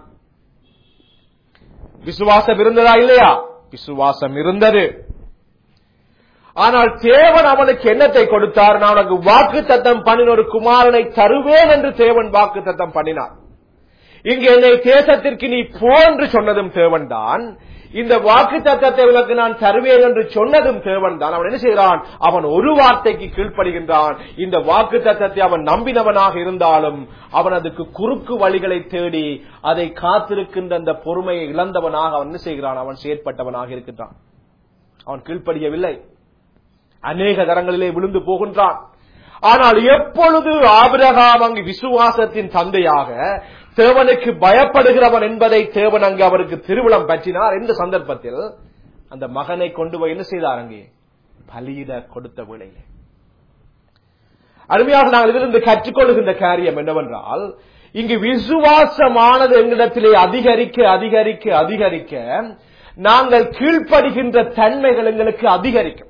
விசுவாசம் இருந்ததா இல்லையா விசுவாசம் இருந்தது ஆனால் தேவன் அவனுக்கு என்னத்தை கொடுத்தார் நான் உனக்கு வாக்கு தத்தம் பண்ணின ஒரு குமாரனை தருவேன் என்று தேவன் வாக்கு தத்தம் பண்ணினார் இங்கு என்னை தேசத்திற்கு நீ போ என்று சொன்னதும் தேவன் தான் இந்த வாக்கு தத்தத்தை உனக்கு நான் தருவேன் என்று சொன்னதும் தேவன் தான் அவன் என்ன செய்கிறான் அவன் ஒரு வார்த்தைக்கு கீழ்ப்படுகின்றான் இந்த வாக்கு தத்தத்தை அவன் நம்பினவனாக இருந்தாலும் அவன் அதுக்கு குறுக்கு வழிகளை தேடி அதை காத்திருக்கின்ற அந்த பொறுமையை இழந்தவனாக அவன் என்ன செய்கிறான் அவன் செயற்பட்டவனாக இருக்கின்றான் அவன் கீழ்ப்படியவில்லை அநேக தரங்களிலே விழுந்து போகின்றான் ஆனால் எப்பொழுது ஆபிரகாம் அங்கு விசுவாசத்தின் தந்தையாக தேவனுக்கு பயப்படுகிறவன் என்பதை தேவன் அங்கு அவருக்கு திருவிழம் பற்றினார் எந்த சந்தர்ப்பத்தில் அந்த மகனை கொண்டு போய் என்ன செய்தார் அங்கே பலியிட கொடுத்த வேளையிலே அருமையாக நாங்கள் இதிலிருந்து கற்றுக்கொள்கின்ற காரியம் என்னவென்றால் இங்கு விசுவாசமானது எங்களிடத்திலே அதிகரிக்க அதிகரிக்க அதிகரிக்க நாங்கள் கீழ்ப்படுகின்ற தன்மைகள் எங்களுக்கு அதிகரிக்கும்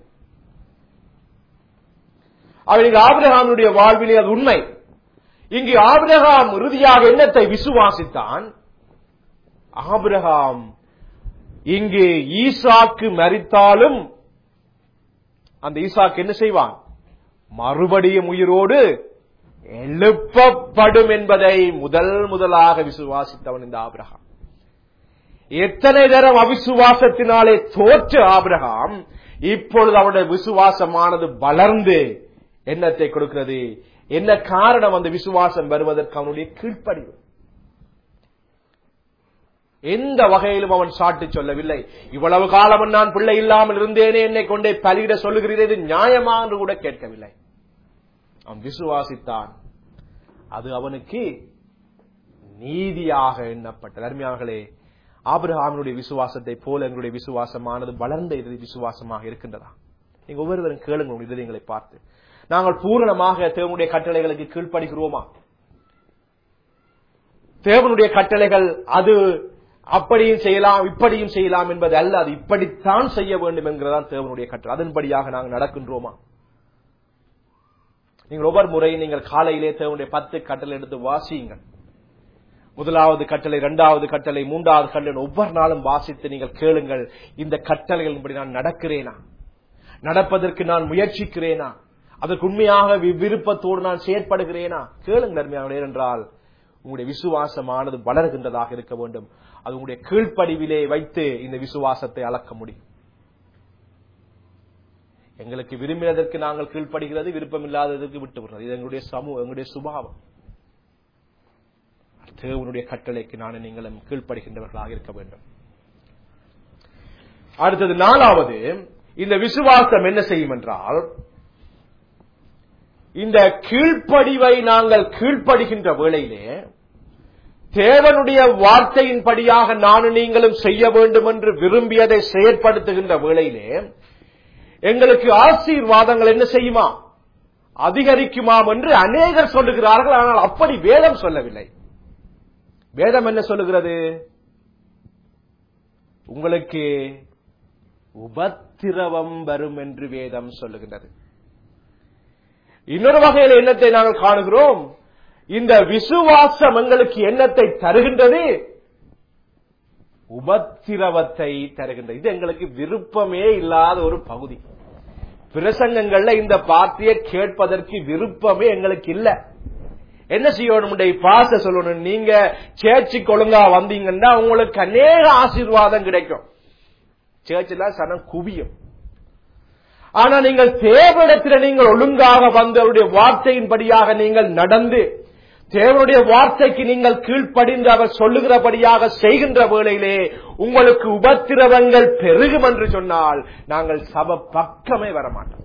அவருக்கு ஆபிரகாமுடைய வாழ்விலே அது உண்மை இங்கு ஆபிரகாம் இறுதியாக என்னத்தை விசுவாசித்தான் ஆபிரகாம் இங்கு ஈசாக்கு மரித்தாலும் அந்த ஈசாக்கு என்ன செய்வான் மறுபடியும் உயிரோடு எழுப்பப்படும் என்பதை முதல் முதலாக விசுவாசித்தவன் இந்த ஆபிரகாம் எத்தனை தரம் அவிசுவாசத்தினாலே தோற்ற ஆபிரகாம் இப்பொழுது அவனுடைய விசுவாசமானது வளர்ந்து எண்ணத்தை கொடுக்கிறது என்ன காரணம் அந்த விசுவாசம் வருவதற்கு அவனுடைய கீழ்ப்படிவு எந்த வகையிலும் அவன் சாட்டி சொல்லவில்லை இவ்வளவு காலம் நான் பிள்ளை இல்லாமல் இருந்தேனே என்னை கொண்டே பலியிட சொல்லுகிறீர்கள் இது நியாயமா என்று கூட கேட்கவில்லை அவன் விசுவாசித்தான் அது அவனுக்கு நீதியாக எண்ணப்பட்டது அருமையார்களே ஆபிரகாமினுடைய விசுவாசத்தை போல எங்களுடைய விசுவாசமானது வளர்ந்த இறுதி விசுவாசமாக இருக்கின்றதா நீங்க ஒவ்வொருவரும் கேளுங்க உங்கள் இதயங்களை பார்த்து நாங்கள் பூரணமாக தேவனுடைய கட்டளைகளுக்கு கீழ்ப்படுகிறோமா தேவனுடைய கட்டளைகள் அது அப்படியும் செய்யலாம் இப்படியும் செய்யலாம் என்பது அல்ல அது இப்படித்தான் செய்ய வேண்டும் என்கிறதான் தேவனுடைய கட்டளை அதன்படியாக நாங்கள் நடக்கின்றோமா நீங்கள் ஒவ்வொரு முறையும் நீங்கள் காலையிலே தேவனுடைய பத்து கட்டளை எடுத்து வாசியுங்கள் முதலாவது கட்டளை இரண்டாவது கட்டளை மூன்றாவது கட்டளை ஒவ்வொரு நாளும் வாசித்து நீங்கள் கேளுங்கள் இந்த கட்டளைகளின்படி நான் நடக்கிறேனா நடப்பதற்கு நான் முயற்சிக்கிறேனா அதற்கு உண்மையாக வி- விருப்பத்தோடு நான் செயற்படுகிறேனா கேளுங்கள் அருமையானவர்களே, என்றால் உங்களுடைய விசுவாசமானது வளர்கின்றதாக இருக்க வேண்டும் அது உங்களுடைய கீழ்ப்படிவிலே வைத்து இந்த விசுவாசத்தை அளக்க முடியும் எங்களுக்கு விரும்பினதற்கு நாங்கள் கீழ்ப்படுகிறது விருப்பம் இல்லாததற்கு விட்டு விடுறது இது எங்களுடைய சமூகம் எங்களுடைய சுபாவம் தேவனுடைய கட்டளைக்கு நான் நீங்களும் கீழ்ப்படுகின்றவர்களாக இருக்க வேண்டும் அடுத்தது நாலாவது இந்த விசுவாசம் என்ன செய்யும் என்றால் இந்த கீழ்ப்படிவை நாங்கள் கீழ்ப்படுகின்ற வேளையிலே தேவனுடைய வார்த்தையின்படியாக நானும் நீங்களும் செய்ய வேண்டும் என்று விரும்பியதை செயற்படுத்துகின்ற வேளையிலே எங்களுக்கு ஆசீர்வாதங்கள் என்ன செய்யுமா அதிகரிக்குமாம் என்று அநேகர் சொல்லுகிறார்கள் ஆனால் அப்படி வேதம் சொல்லவில்லை வேதம் என்ன சொல்லுகிறது உங்களுக்கு உபத்திரவம் வரும் என்று வேதம் சொல்லுகின்றது இன்னொரு வகையில் எண்ணத்தை நாங்கள் காணுகிறோம் இந்த விசுவாசம் எங்களுக்கு எண்ணத்தை தருகின்றது உபத்திரவத்தை தருகின்றது இது எங்களுக்கு விருப்பமே இல்லாத ஒரு பகுதி பிரசங்கங்கள்ல இந்த வார்த்தையை கேட்பதற்கு விருப்பமே எங்களுக்கு இல்ல என்ன செய்யணும் பாச சொல்லணும் நீங்க சேர்ச்சிக்கு ஒழுங்கா வந்தீங்கன்னா உங்களுக்கு அநேக ஆசீர்வாதம் கிடைக்கும் சேர்ச்சில் சனம் குவியும் ஆனா நீங்கள் தேவனிடத்தில் நீங்கள் ஒழுங்காக வந்து அவருடைய வார்த்தையின்படியாக நீங்கள் நடந்து தேவனுடைய வார்த்தைக்கு நீங்கள் கீழ்ப்படிந்து அவர் சொல்லுகிறபடியாக செய்கின்ற வேளையிலே உங்களுக்கு உபத்திரவங்கள் பெருகும் என்று சொன்னால் நாங்கள் சப பக்கமே வரமாட்டோம்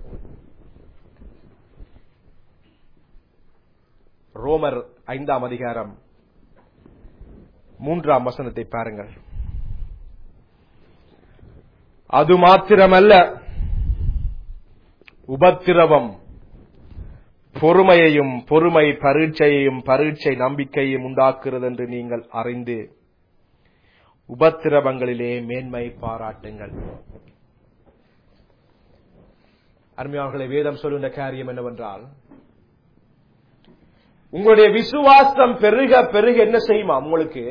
ரோமர் ஐந்தாம் அதிகாரம் மூன்றாம் வசனத்தை பாருங்கள் அது மாத்திரமல்ல உபத்திரவம் பொறுமையையும் பொறுமை பரீட்சையையும் பரீட்சை நம்பிக்கையும் உண்டாக்குகிறது என்று நீங்கள் அறிந்து உபத்திரவங்களிலே மேன்மை பாராட்டுங்கள் அருமையாளர்களை வேதம் சொல்லுகின்ற காரியம் என்னவென்றால் உங்களுடைய விசுவாசம் பெருக பெருக என்ன செய்யுமா உங்களுக்கு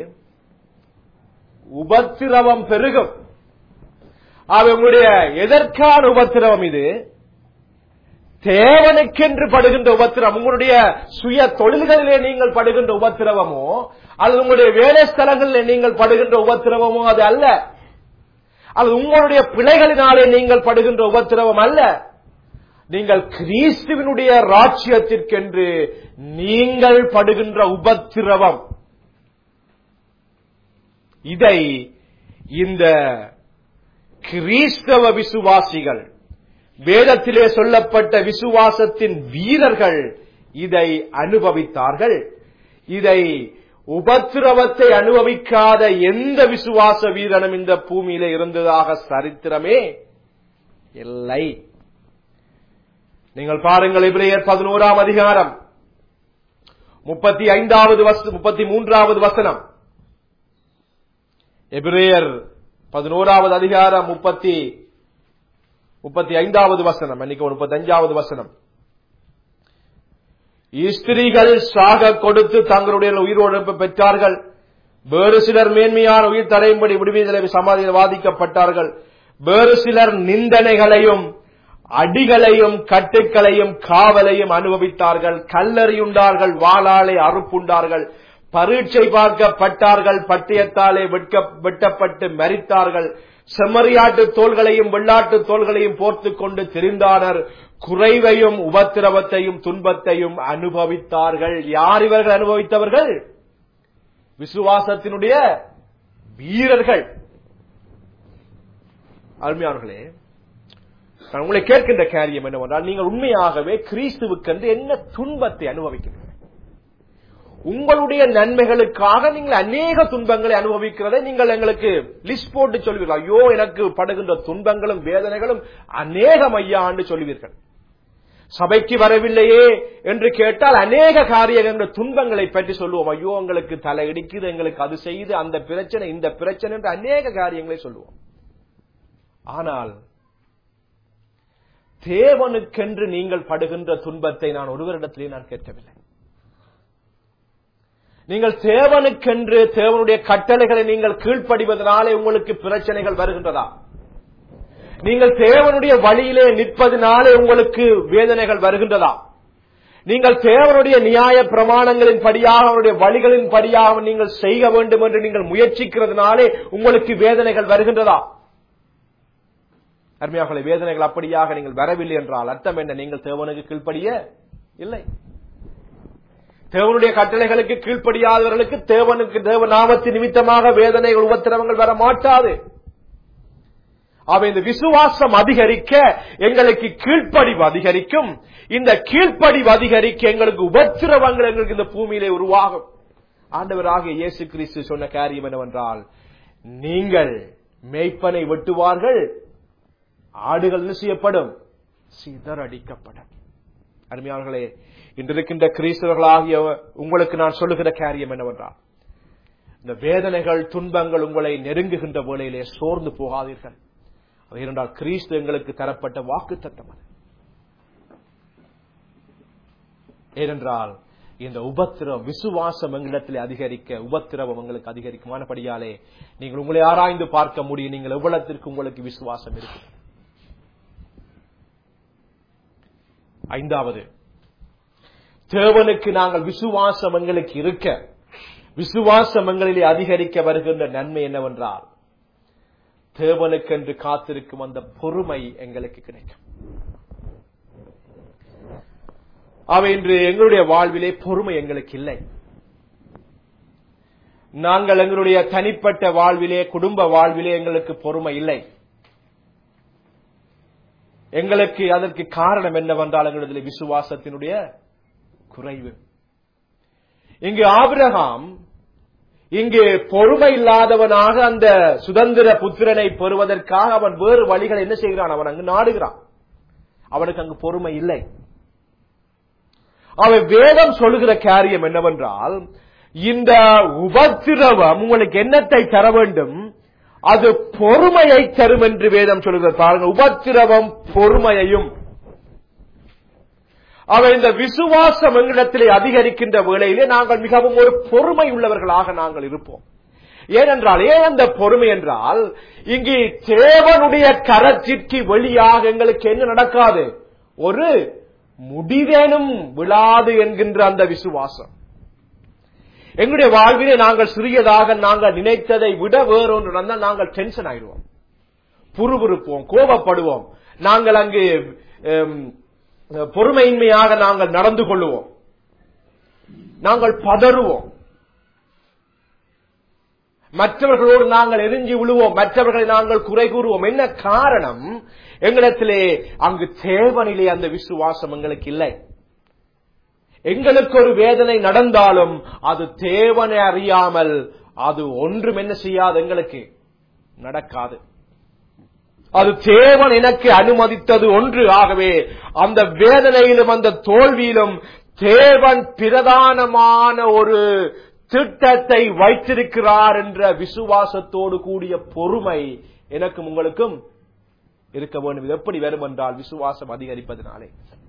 உபத்திரவம் பெருகும் ஆக உங்களுடைய எதற்கான உபத்திரவம் இது தேவனுக்கென்று படுகின்ற உபத்திரம் உங்களுடைய சுய தொழில்களிலே நீங்கள் படுகின்ற உபத்திரவமோ அல்லது உங்களுடைய வேலை ஸ்தலங்களிலே நீங்கள் படுகின்ற உபத்திரவமோ அது அல்ல அல்லது உங்களுடைய பிழைகளினாலே நீங்கள் படுகின்ற உபத்திரவம் அல்ல நீங்கள் கிறிஸ்துவனுடைய ராஜ்யத்திற்கென்று நீங்கள் படுகின்ற உபத்திரவம் இதை இந்த கிறிஸ்தவ விசுவாசிகள் வேதத்திலே சொல்லப்பட்ட விசுவாசத்தின் வீரர்கள் இதை அனுபவித்தார்கள் இதை உபத்திரவத்தை அனுபவிக்காத எந்த விசுவாச வீரனும் இந்த பூமியில இருந்ததாக சரித்திரமே இல்லை நீங்கள் பாருங்கள் இப்ரேயர் பதினோராம் அதிகாரம் முப்பத்தி ஐந்தாவது முப்பத்தி மூன்றாவது வசனம் எபிரேயர் பதினோராவது அதிகாரம் முப்பத்தி முப்பத்தி ஐந்தாவது வசனம் அன்னைக்கு முப்பத்தி அஞ்சாவது வசனம் ஸ்திரீகள் சாக கொடுத்து தங்களுடைய உயிரோடு பெற்றார்கள் வேறு சிலர் மேன்மையான உயிர் தரையும்படி விடுவிதலை சமாதியில் வாதிக்கப்பட்டார்கள் வேறு சிலர் நிந்தனைகளையும் அடிகளையும் கட்டுக்களையும் காவலையும் அனுபவித்தார்கள் கல்லறியுண்டார்கள் வாளாலை அறுப்புண்டார்கள் பரீட்சை பார்க்கப்பட்டார்கள் பட்டயத்தாலே வெட்டப்பட்டு மறித்தார்கள் செம்மறியாட்டு தோள்களையும் வெள்ளாட்டு தோள்களையும் போர்த்துக் கொண்டு திரிந்தானர் குறைவையும் உபத்திரவத்தையும் துன்பத்தையும் அனுபவித்தார்கள் யார் இவர்கள் அனுபவித்தவர்கள் விசுவாசத்தினுடைய வீரர்கள் அருமையானர்களே நான் உங்களை கேட்கின்ற காரியம் என்னவென்றால் நீங்கள் உண்மையாகவே கிறிஸ்துவுக்கென்று என்ன துன்பத்தை அனுபவிக்கிறீர்கள் உங்களுடைய நன்மைகளுக்காக நீங்கள் அநேக துன்பங்களை அனுபவிக்கிறதை நீங்கள் எங்களுக்கு லிஸ்ட் போட்டு சொல்வீர்கள் ஐயோ எனக்கு படுகின்ற துன்பங்களும் வேதனைகளும் அநேகம் ஐயா என்று சொல்வீர்கள் சபைக்கு வரவில்லையே என்று கேட்டால் அநேக காரியங்கள் துன்பங்களை பற்றி சொல்லுவோம் ஐயோ உங்களுக்கு தலை இடிக்குது எங்களுக்கு அது செய்து அந்த பிரச்சனை இந்த பிரச்சனை என்று அநேக காரியங்களை சொல்லுவோம் ஆனால் தேவனுக்கென்று நீங்கள் படுகின்ற துன்பத்தை நான் ஒருவரிடத்திலே நான் கேட்கவில்லை நீங்கள் தேவனுக்கென்று தேவனுடைய கட்டளைகளை நீங்கள் கீழ்ப்படிவதனாலே உங்களுக்கு பிரச்சனைகள் வருகின்றதா நீங்கள் தேவனுடைய வழியிலே நிற்பதனாலே உங்களுக்கு வேதனைகள் வருகின்றதா நீங்கள் தேவனுடைய நியாய பிரமாணங்களின் படியாக அவருடைய வழிகளின் படியாக நீங்கள் செய்ய வேண்டும் என்று நீங்கள் முயற்சிக்கிறதுனாலே உங்களுக்கு வேதனைகள் வருகின்றதா அருமையாக்களை வேதனைகள் அப்படியாக நீங்கள் வரவில்லை என்றால் அர்த்தம் என்ன நீங்கள் தேவனுக்கு கீழ்ப்படிய இல்லை தேவனுடைய கட்டளைகளுக்கு கீழ்ப்படியாதவர்களுக்கு தேவனுக்கு தேவ நாமத்தின் நிமித்தமாக வேதனைகள் உபத்திரவங்கள் வர மாட்டாது அவ இந்த விசுவாசம் அதிகரிக்க எங்களுக்கு கீழ்ப்படிவு அதிகரிக்கும் இந்த கீழ்ப்படிவு அதிகரிக்க எங்களுக்கு உபத்திரவங்கள் எங்களுக்கு இந்த பூமியிலே உருவாகும் ஆண்டவராக இயேசு கிறிஸ்து சொன்ன காரியம் என்னவென்றால் நீங்கள் மேய்ப்பனை வெட்டுவார்கள் ஆடுகள் என்ன செய்யப்படும் சிதறடிக்கப்படும் அருமையாளர்களே இன்றிருக்கின்ற கிறிஸ்தவர்களாகிய உங்களுக்கு நான் சொல்லுகிற காரியம் என்னவென்றால் இந்த வேதனைகள் துன்பங்கள் உங்களை நெருங்குகின்ற வேளையிலே சோர்ந்து போகாதீர்கள் அது இரண்டால் கிறிஸ்து எங்களுக்கு தரப்பட்ட வாக்கு தத்தம் அது ஏனென்றால் இந்த உபத்திரம் விசுவாசம் எங்களிடத்தில் அதிகரிக்க உபத்திரவம் உங்களுக்கு அதிகரிக்குமானபடியாலே நீங்கள் உங்களை ஆராய்ந்து பார்க்க முடியும் நீங்கள் எவ்வளத்திற்கு உங்களுக்கு விசுவாசம் இருக்கு ஐந்தாவது தேவனுக்கு நாங்கள் விசுவாசம் எங்களுக்கு இருக்க விசுவாசம் எங்களிலே அதிகரிக்க வருகின்ற நன்மை என்னவென்றால் தேவனுக்கென்று காத்திருக்கும் அந்த பொறுமை எங்களுக்கு கிடைக்கும் அவை இன்று எங்களுடைய வாழ்விலே பொறுமை எங்களுக்கு இல்லை நாங்கள் எங்களுடைய தனிப்பட்ட வாழ்விலே குடும்ப வாழ்விலே எங்களுக்கு பொறுமை இல்லை எங்களுக்கு அதற்கு காரணம் என்னவென்றால் எங்களுடைய விசுவாசத்தினுடைய குறைவு இங்கு ஆபிரகாம் இங்கு பொறுமை இல்லாதவனாக அந்த சுதந்திர புத்திரனை பெறுவதற்காக அவன் வேறு வழிகள் என்ன செய்கிறான் அவன் அங்கு நாடுகிறான் அவனுக்கு அங்கு பொறுமை இல்லை அவன் வேதம் சொல்லுகிற காரியம் என்னவென்றால் இந்த உபத்திரவம் உங்களுக்கு என்னத்தை தர வேண்டும் அது பொறுமையை தரும் என்று வேதம் சொல்லுகிறது பாருங்க உபத்திரவம் பொறுமையையும் அவன் இந்த விசுவாசம் எங்களிடத்திலே அதிகரிக்கின்ற வேளையிலே நாங்கள் மிகவும் ஒரு பொறுமை உள்ளவர்களாக நாங்கள் இருப்போம் ஏனென்றால் ஏன் அந்த பொறுமை என்றால் இங்கு தேவனுடைய கரத்திற்கு வெளியாக எங்களுக்கு என்ன நடக்காது ஒரு முடிவேனும் விழாது என்கின்ற அந்த விசுவாசம் எங்களுடைய வாழ்விலே நாங்கள் சிறியதாக நாங்கள் நினைத்ததை விட வேறொன்று நடந்தால் நாங்கள் டென்ஷன் ஆயிடுவோம் புறுபுறுப்போம் கோபப்படுவோம் நாங்கள் அங்கு பொறுமையின்மையாக நாங்கள் நடந்து கொள்ளுவோம் நாங்கள் பதறுவோம் மற்றவர்களோடு நாங்கள் எரிஞ்சு விழுவோம் மற்றவர்களை நாங்கள் குறை கூறுவோம் என்ன காரணம் எங்களிடத்திலே அங்கு தேவனிலே அந்த விசுவாசம் எங்களுக்கு இல்லை எங்களுக்கு ஒரு வேதனை நடந்தாலும் அது தேவனை அறியாமல் அது ஒன்றும் என்ன செய்யாது எங்களுக்கு நடக்காது அது தேவன் எனக்கு அனுமதித்தது ஒன்று ஆகவே அந்த வேதனையிலும் அந்த தோல்வியிலும் தேவன் பிரதானமான ஒரு திட்டத்தை வைத்திருக்கிறார் என்ற விசுவாசத்தோடு கூடிய பொறுமை எனக்கும் உங்களுக்கும் இருக்க வேண்டும் இது எப்படி வரும் என்றால் விசுவாசம் அதிகரிப்பதனாலே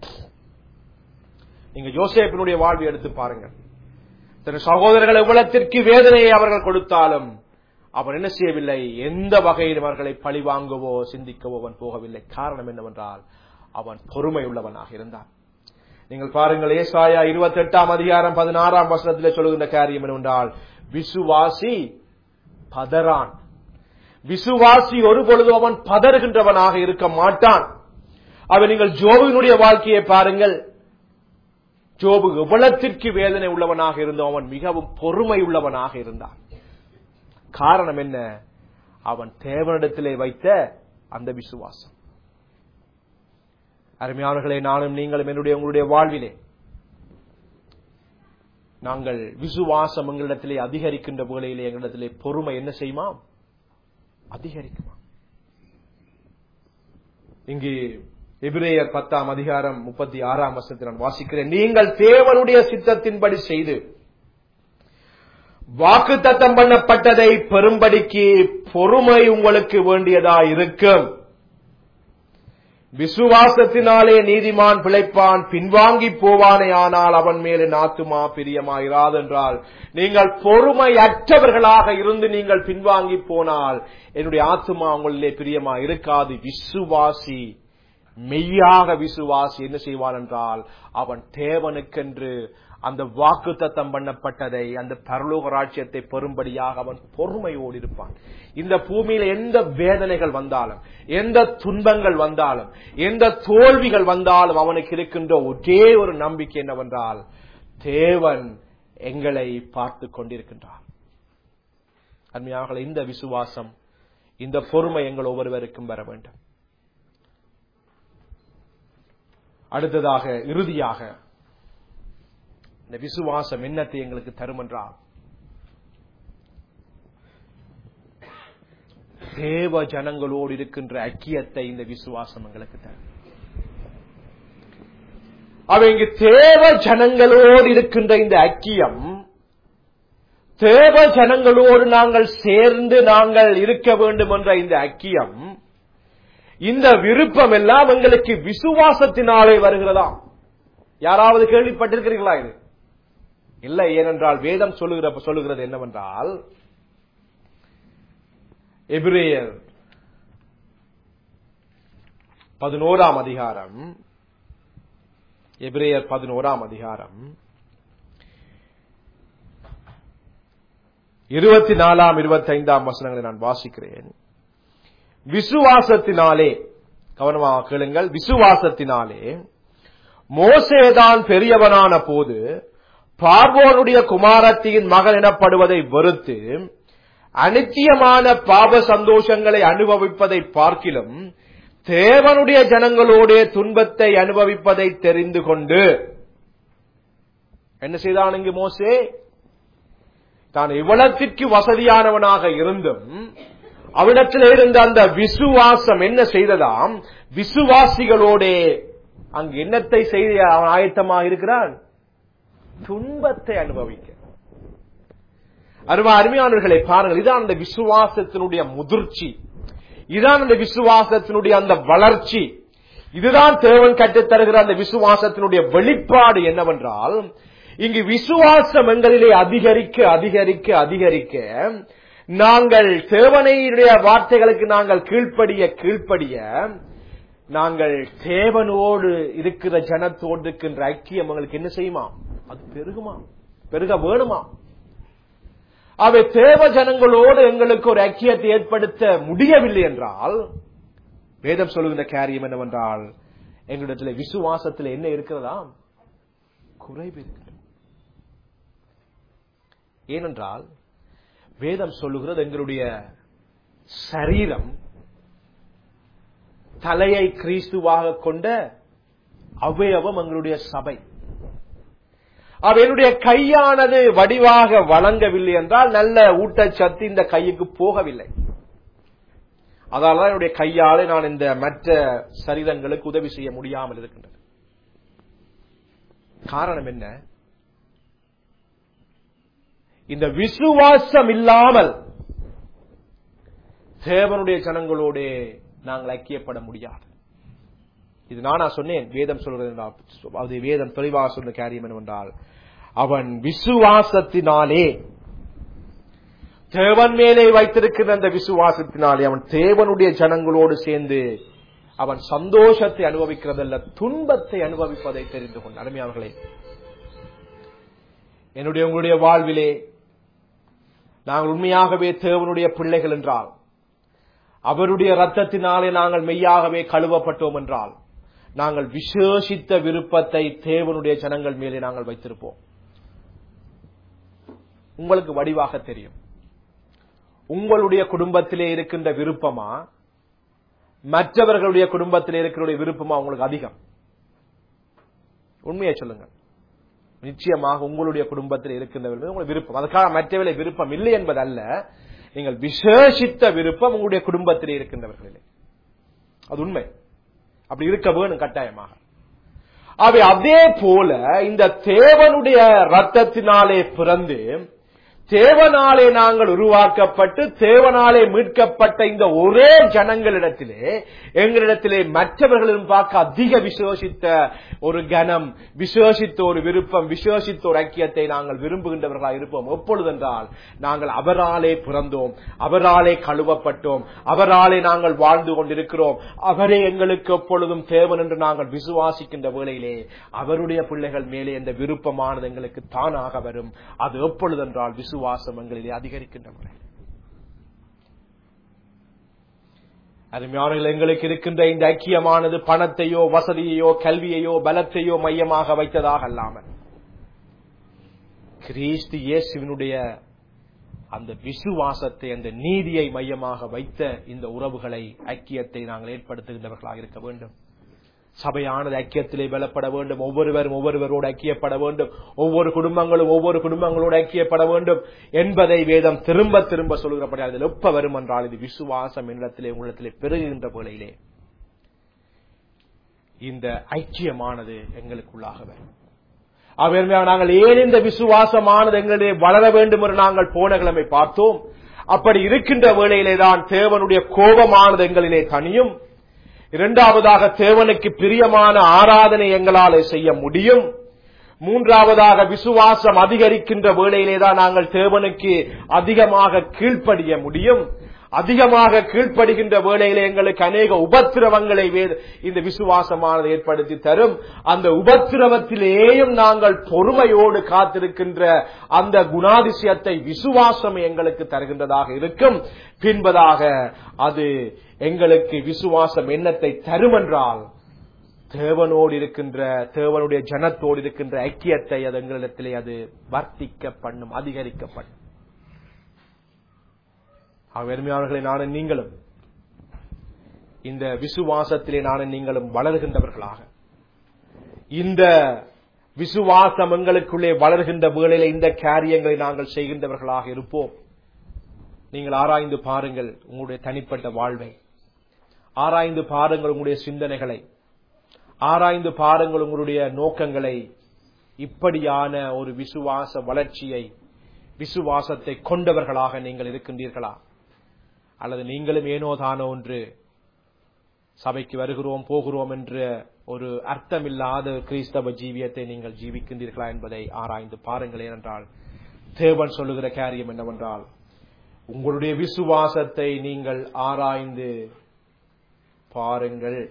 நீங்க யோசேப்பினுடைய வாழ்வை எடுத்து பாருங்க தன் சகோதரர்கள் எவ்வளத்திற்கு வேதனையை அவர்கள் கொடுத்தாலும் அவன் என்ன செய்யவில்லை எந்த வகையிலும் அவர்களை பழி வாங்கவோ சிந்திக்கவோ அவன் போகவில்லை காரணம் என்னவென்றால் அவன் பொறுமை உள்ளவனாக இருந்தான் நீங்கள் பாருங்கள் ஏசாயா இருபத்தி எட்டாம் அதிகாரம் பதினாறாம் வசனத்திலே சொல்லுகின்ற காரியம் என்னவென்றால் விசுவாசி பதறான் விசுவாசி ஒரு பொழுது அவன் பதறுகின்றவனாக இருக்க மாட்டான் அவன் நீங்கள் ஜோபுவினுடைய வாழ்க்கையை பாருங்கள் ஜோபு எவ்வளத்திற்கு வேதனை உள்ளவனாக இருந்தோ அவன் மிகவும் பொறுமை உள்ளவனாக இருந்தான் காரணம் என்ன அவன் தேவனிடத்திலே வைத்த அந்த விசுவாசம் அருமையானவர்களே நானும் நீங்களும் என்னுடைய உங்களுடைய வாழ்விலே நாங்கள் விசுவாசம் எங்களிடத்திலே அதிகரிக்கின்ற வேளையிலே எங்களிடத்திலே பொறுமை என்ன செய்யுமா அதிகரிக்குமா இங்கு எபிரேயர் பத்தாம் அதிகாரம் முப்பத்தி ஆறாம் வருஷத்தில் நான் வாசிக்கிறேன் நீங்கள் தேவனுடைய சித்தத்தின்படி செய்து வாக்கு தத்தம் பண்ணப்பட்டதை பெரும்படிக்கு பொறுமை உங்களுக்கு வேண்டியதா இருக்கும் விசுவாசத்தினாலே நீதிமான் பிழைப்பான் பின்வாங்கி போவானே ஆனால் அவன் மேலே ஆத்துமா பிரியமாயிராது என்றால் நீங்கள் பொறுமையற்றவர்களாக இருந்து நீங்கள் பின்வாங்கி போனால் என்னுடைய ஆத்துமா உங்களிலே பிரியமா இருக்காது விசுவாசி மெய்யாக விசுவாசி என்ன செய்வான் என்றால் அவன் தேவனுக்கென்று அந்த வாக்கு தத்தம் பண்ணப்பட்டதை அந்த பரலோக ராட்சியத்தை பெறும்படியாக அவன் பொறுமையோடு இருப்பான் இந்த பூமியில எந்த வேதனைகள் வந்தாலும் எந்த துன்பங்கள் வந்தாலும் எந்த தோல்விகள் வந்தாலும் அவனுக்கு இருக்கின்ற ஒரே ஒரு நம்பிக்கை என்னவென்றால் தேவன் எங்களை பார்த்து கொண்டிருக்கின்றார் அருமையாக இந்த விசுவாசம் இந்த பொறுமை எங்கள் ஒவ்வொருவருக்கும் வர வேண்டும் அடுத்ததாக இறுதியாக இந்த விசுவாசம் என்னத்தை எங்களுக்கு தரும் என்றால் தேவ ஜனங்களோடு இருக்கின்ற ஐக்கியத்தை இந்த விசுவாசம் எங்களுக்கு தரும் அவ இங்கு தேவ ஜனங்களோடு இருக்கின்ற இந்த ஐக்கியம் தேவ ஜனங்களோடு நாங்கள் சேர்ந்து நாங்கள் இருக்க வேண்டும் என்ற இந்த ஐக்கியம் இந்த விருப்பம் எல்லாம் எங்களுக்கு விசுவாசத்தினாலே வருகிறதாம் யாராவது கேள்விப்பட்டிருக்கிறீர்களா இது இல்லை ஏனென்றால் வேதம் சொல்லுகிற சொல்லுகிறது என்னவென்றால் எபிரேயர் பதினோராம் அதிகாரம் எபிரேயர் பதினோராம் அதிகாரம் இருபத்தி நாலாம் இருபத்தி ஐந்தாம் வசனங்களை நான் வாசிக்கிறேன் விசுவாசத்தினாலே கவனமாக கேளுங்கள் விசுவாசத்தினாலே மோசேதான் பெரியவனான போது பார்வோனுடைய குமாரத்தியின் மகன் எனப்படுவதை வெறுத்து அனித்தியமான பாப சந்தோஷங்களை அனுபவிப்பதை பார்க்கிலும் தேவனுடைய ஜனங்களோட துன்பத்தை அனுபவிப்பதை தெரிந்து கொண்டு என்ன செய்தான் இங்கு மோசே தான் இவ்வளத்திற்கு வசதியானவனாக இருந்தும் அவனிடத்தில் இருந்த அந்த விசுவாசம் என்ன செய்ததாம் விசுவாசிகளோட அங்கு என்னத்தை செய்த அவன் ஆயத்தமாக இருக்கிறான் துன்பத்தை அனுபவிக்க அருமா அருமையானவர்களை பாருங்கள் இதான் அந்த விசுவாசத்தினுடைய முதிர்ச்சி இதான் அந்த விசுவாசத்தினுடைய அந்த வளர்ச்சி இதுதான் தேவன் கற்றுத்தருகிற அந்த விசுவாசத்தினுடைய வெளிப்பாடு என்னவென்றால் இங்கு விசுவாசம் எங்களிலே அதிகரிக்க அதிகரிக்க அதிகரிக்க நாங்கள் தேவனையுடைய வார்த்தைகளுக்கு நாங்கள் கீழ்ப்படிய கீழ்ப்படிய நாங்கள் தேவனோடு இருக்கிற ஜனத்தோடு இருக்கின்ற ஐக்கியம் உங்களுக்கு என்ன செய்யுமா அது பெருகுமா பெருக வேணுமா அவை தேவ ஜனங்களோடு எங்களுக்கு ஒரு ஐக்கியத்தை ஏற்படுத்த முடியவில்லை என்றால் வேதம் சொல்லுகின்ற காரியம் என்னவென்றால் எங்களிடத்தில் விசுவாசத்தில் என்ன இருக்கிறதா குறைவு இருக்கிறது ஏனென்றால் வேதம் சொல்லுகிறது எங்களுடைய சரீரம் தலையை கிறிஸ்துவாக கொண்ட அவயவம் எங்களுடைய சபை அவ என்னுடைய கையானது வடிவாக வழங்கவில்லை என்றால் நல்ல ஊட்டச்சத்து இந்த கையுக்கு போகவில்லை அதனாலதான் என்னுடைய கையாலே நான் இந்த மற்ற சரீரங்களுக்கு உதவி செய்ய முடியாமல் இருக்கின்றது காரணம் என்ன இந்த விசுவாசம் இல்லாமல் தேவனுடைய ஜனங்களோட நாங்கள் ஐக்கியப்பட முடியாது இது நானா சொன்னேன் வேதம் சொல்றது அது வேதம் தெளிவாக சொன்ன காரியம் என்னவென்றால் அவன் விசுவாசத்தினாலே தேவன் மேலே வைத்திருக்கிற அந்த விசுவாசத்தினாலே அவன் தேவனுடைய ஜனங்களோடு சேர்ந்து அவன் சந்தோஷத்தை அனுபவிக்கிறதல்ல துன்பத்தை அனுபவிப்பதை தெரிந்து கொண்ட அருமையாளர்களே என்னுடைய உங்களுடைய வாழ்விலே நாங்கள் உண்மையாகவே தேவனுடைய பிள்ளைகள் என்றால் அவருடைய ரத்தத்தினாலே நாங்கள் மெய்யாகவே கழுவப்பட்டோம் என்றால் நாங்கள் விசேஷித்த விருப்பத்தை தேவனுடைய ஜனங்கள் மேலே நாங்கள் வைத்திருப்போம் உங்களுக்கு வடிவாக தெரியும் உங்களுடைய குடும்பத்திலே இருக்கின்ற விருப்பமா மற்றவர்களுடைய குடும்பத்திலே இருக்கிற விருப்பமா உங்களுக்கு அதிகம் உண்மையை சொல்லுங்க நிச்சயமாக உங்களுடைய குடும்பத்தில் இருக்கின்றவர்கள் உங்களுக்கு விருப்பம் அதுக்காக மற்றவர்களை விருப்பம் இல்லை என்பதல்ல நீங்கள் விசேஷித்த விருப்பம் உங்களுடைய குடும்பத்திலே இருக்கின்றவர்களிலே அது உண்மை அப்படி இருக்க வேணும் கட்டாயமாக அவை அதே போல இந்த தேவனுடைய ரத்தத்தினாலே பிறந்து தேவனாலே நாங்கள் உருவாக்கப்பட்டு தேவனாலே மீட்கப்பட்ட இந்த ஒரே ஜனங்களிடத்திலே எங்களிடத்திலே மற்றவர்களும் பார்க்க அதிக விசுவாசித்த ஒரு கனம் விசுவாசித்த ஒரு விருப்பம் விசுவாசித்த ஒரு ஐக்கியத்தை நாங்கள் விரும்புகின்றவர்களாக இருப்போம் எப்பொழுதென்றால் நாங்கள் அவராலே பிறந்தோம் அவராலே கழுவப்பட்டோம் அவராலே நாங்கள் வாழ்ந்து கொண்டிருக்கிறோம் அவரே எங்களுக்கு எப்பொழுதும் தேவன் என்று நாங்கள் விசுவாசிக்கின்ற வேளையிலே அவருடைய பிள்ளைகள் மேலே இந்த விருப்பமானது எங்களுக்கு தானாக வரும் அது எப்பொழுதென்றால் விசுவாசம் எங்களிலே அதிகரிக்கின்ற முறை அருமையானவர்கள் எங்களுக்கு இருக்கின்ற இந்த ஐக்கியமானது பணத்தையோ வசதியையோ கல்வியையோ பலத்தையோ மையமாக வைத்ததாக அல்லாமல் கிறிஸ்து இயேசுவினுடைய அந்த விசுவாசத்தை அந்த நீதியை மையமாக வைத்த இந்த உறவுகளை ஐக்கியத்தை நாங்கள் ஏற்படுத்துகின்றவர்களாக இருக்க வேண்டும் சபையானது ஐக்கியத்திலே பலப்பட வேண்டும் ஒவ்வொருவரும் ஒவ்வொருவரோடு ஐக்கியப்பட வேண்டும் ஒவ்வொரு குடும்பங்களும் ஒவ்வொரு குடும்பங்களோடு ஐக்கியப்பட வேண்டும் என்பதை வேதம் திரும்ப திரும்ப சொல்கிறபடி அதில் எப்ப வரும் என்றால் இது விசுவாசம் என்னிடத்திலே உங்களிடத்திலே பெருகுகின்ற வேளையிலே இந்த ஐக்கியமானது எங்களுக்குள்ளாக வரும் அவர் நாங்கள் ஏன் இந்த விசுவாசமானது எங்களிடையே வளர வேண்டும் என்று நாங்கள் போன கிழமை பார்த்தோம் அப்படி இருக்கின்ற வேளையிலே தான் தேவனுடைய கோபமானது எங்களிலே தனியும் இரண்டாவதாக தேவனுக்கு பிரியமான ஆராதனை எங்களாலே செய்ய முடியும் மூன்றாவதாக விசுவாசம் அதிகரிக்கின்ற வேளையிலே தான் நாங்கள் தேவனுக்கு அதிகமாக கீழ்ப்படிய முடியும் அதிகமாக கீழ்ப்படுகின்ற வேளையிலே எங்களுக்கு அநேக உபத்திரவங்களை இந்த விசுவாசமானது ஏற்படுத்தி தரும் அந்த உபத்திரவத்திலேயும் நாங்கள் பொறுமையோடு காத்திருக்கின்ற அந்த குணாதிசயத்தை விசுவாசம் எங்களுக்கு தருகின்றதாக இருக்கும் பின்பதாக அது எங்களுக்கு விசுவாசம் எண்ணத்தை தரும் என்றால் தேவனோடு இருக்கின்ற தேவனுடைய ஜனத்தோடு இருக்கின்ற ஐக்கியத்தை அது எங்களிடத்திலே அது வர்த்திக்க பண்ணும் அதிகரிக்க பண்ணும் அருமையானவர்களை நானும் நீங்களும் இந்த விசுவாசத்திலே நானும் நீங்களும் வளர்கின்றவர்களாக இந்த விசுவாசம் எங்களுக்குள்ளே வளர்கின்ற வேளையில இந்த காரியங்களை நாங்கள் செய்கின்றவர்களாக இருப்போம் நீங்கள் ஆராய்ந்து பாருங்கள் உங்களுடைய தனிப்பட்ட வாழ்வை ஆராய்ந்து பாருங்கள் உங்களுடைய சிந்தனைகளை ஆராய்ந்து பாருங்கள் உங்களுடைய நோக்கங்களை இப்படியான ஒரு விசுவாச வளர்ச்சியை விசுவாசத்தை கொண்டவர்களாக நீங்கள் இருக்கின்றீர்களா அல்லது நீங்களும் ஏனோ தானோ ஒன்று சபைக்கு வருகிறோம் போகிறோம் என்ற ஒரு அர்த்தமில்லாத கிறிஸ்தவ ஜீவியத்தை நீங்கள் ஜீவிக்கின்றீர்களா என்பதை ஆராய்ந்து பாருங்கள் ஏனென்றால் தேவன் சொல்லுகிற காரியம் என்னவென்றால் உங்களுடைய விசுவாசத்தை நீங்கள் ஆராய்ந்து பாருங்கள்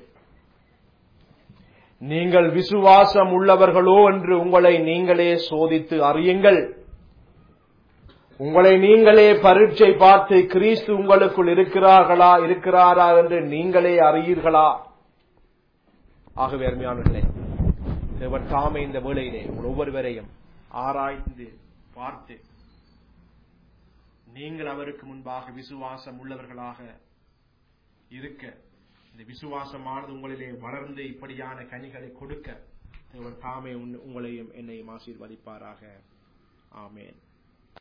நீங்கள் விசுவாசம் உள்ளவர்களோ என்று உங்களை நீங்களே சோதித்து அறியுங்கள் உங்களை நீங்களே பரீட்சை பார்த்து கிறிஸ்து உங்களுக்குள் இருக்கிறார்களா இருக்கிறாரா என்று நீங்களே அறியீர்களா ஆகவே அருமையானவர்களே தேவன் தாமே இந்த வேளையிலே உங்கள் ஒவ்வொருவரையும் ஆராய்ந்து பார்த்து நீங்கள் அவருக்கு முன்பாக விசுவாசம் உள்ளவர்களாக இருக்க இந்த விசுவாசமானது உங்களிலே வளர்ந்து இப்படியான கனிகளை கொடுக்க தேவன் தாமே உங்களையும் என்னையும் ஆசீர்வதிப்பாராக ஆமேன்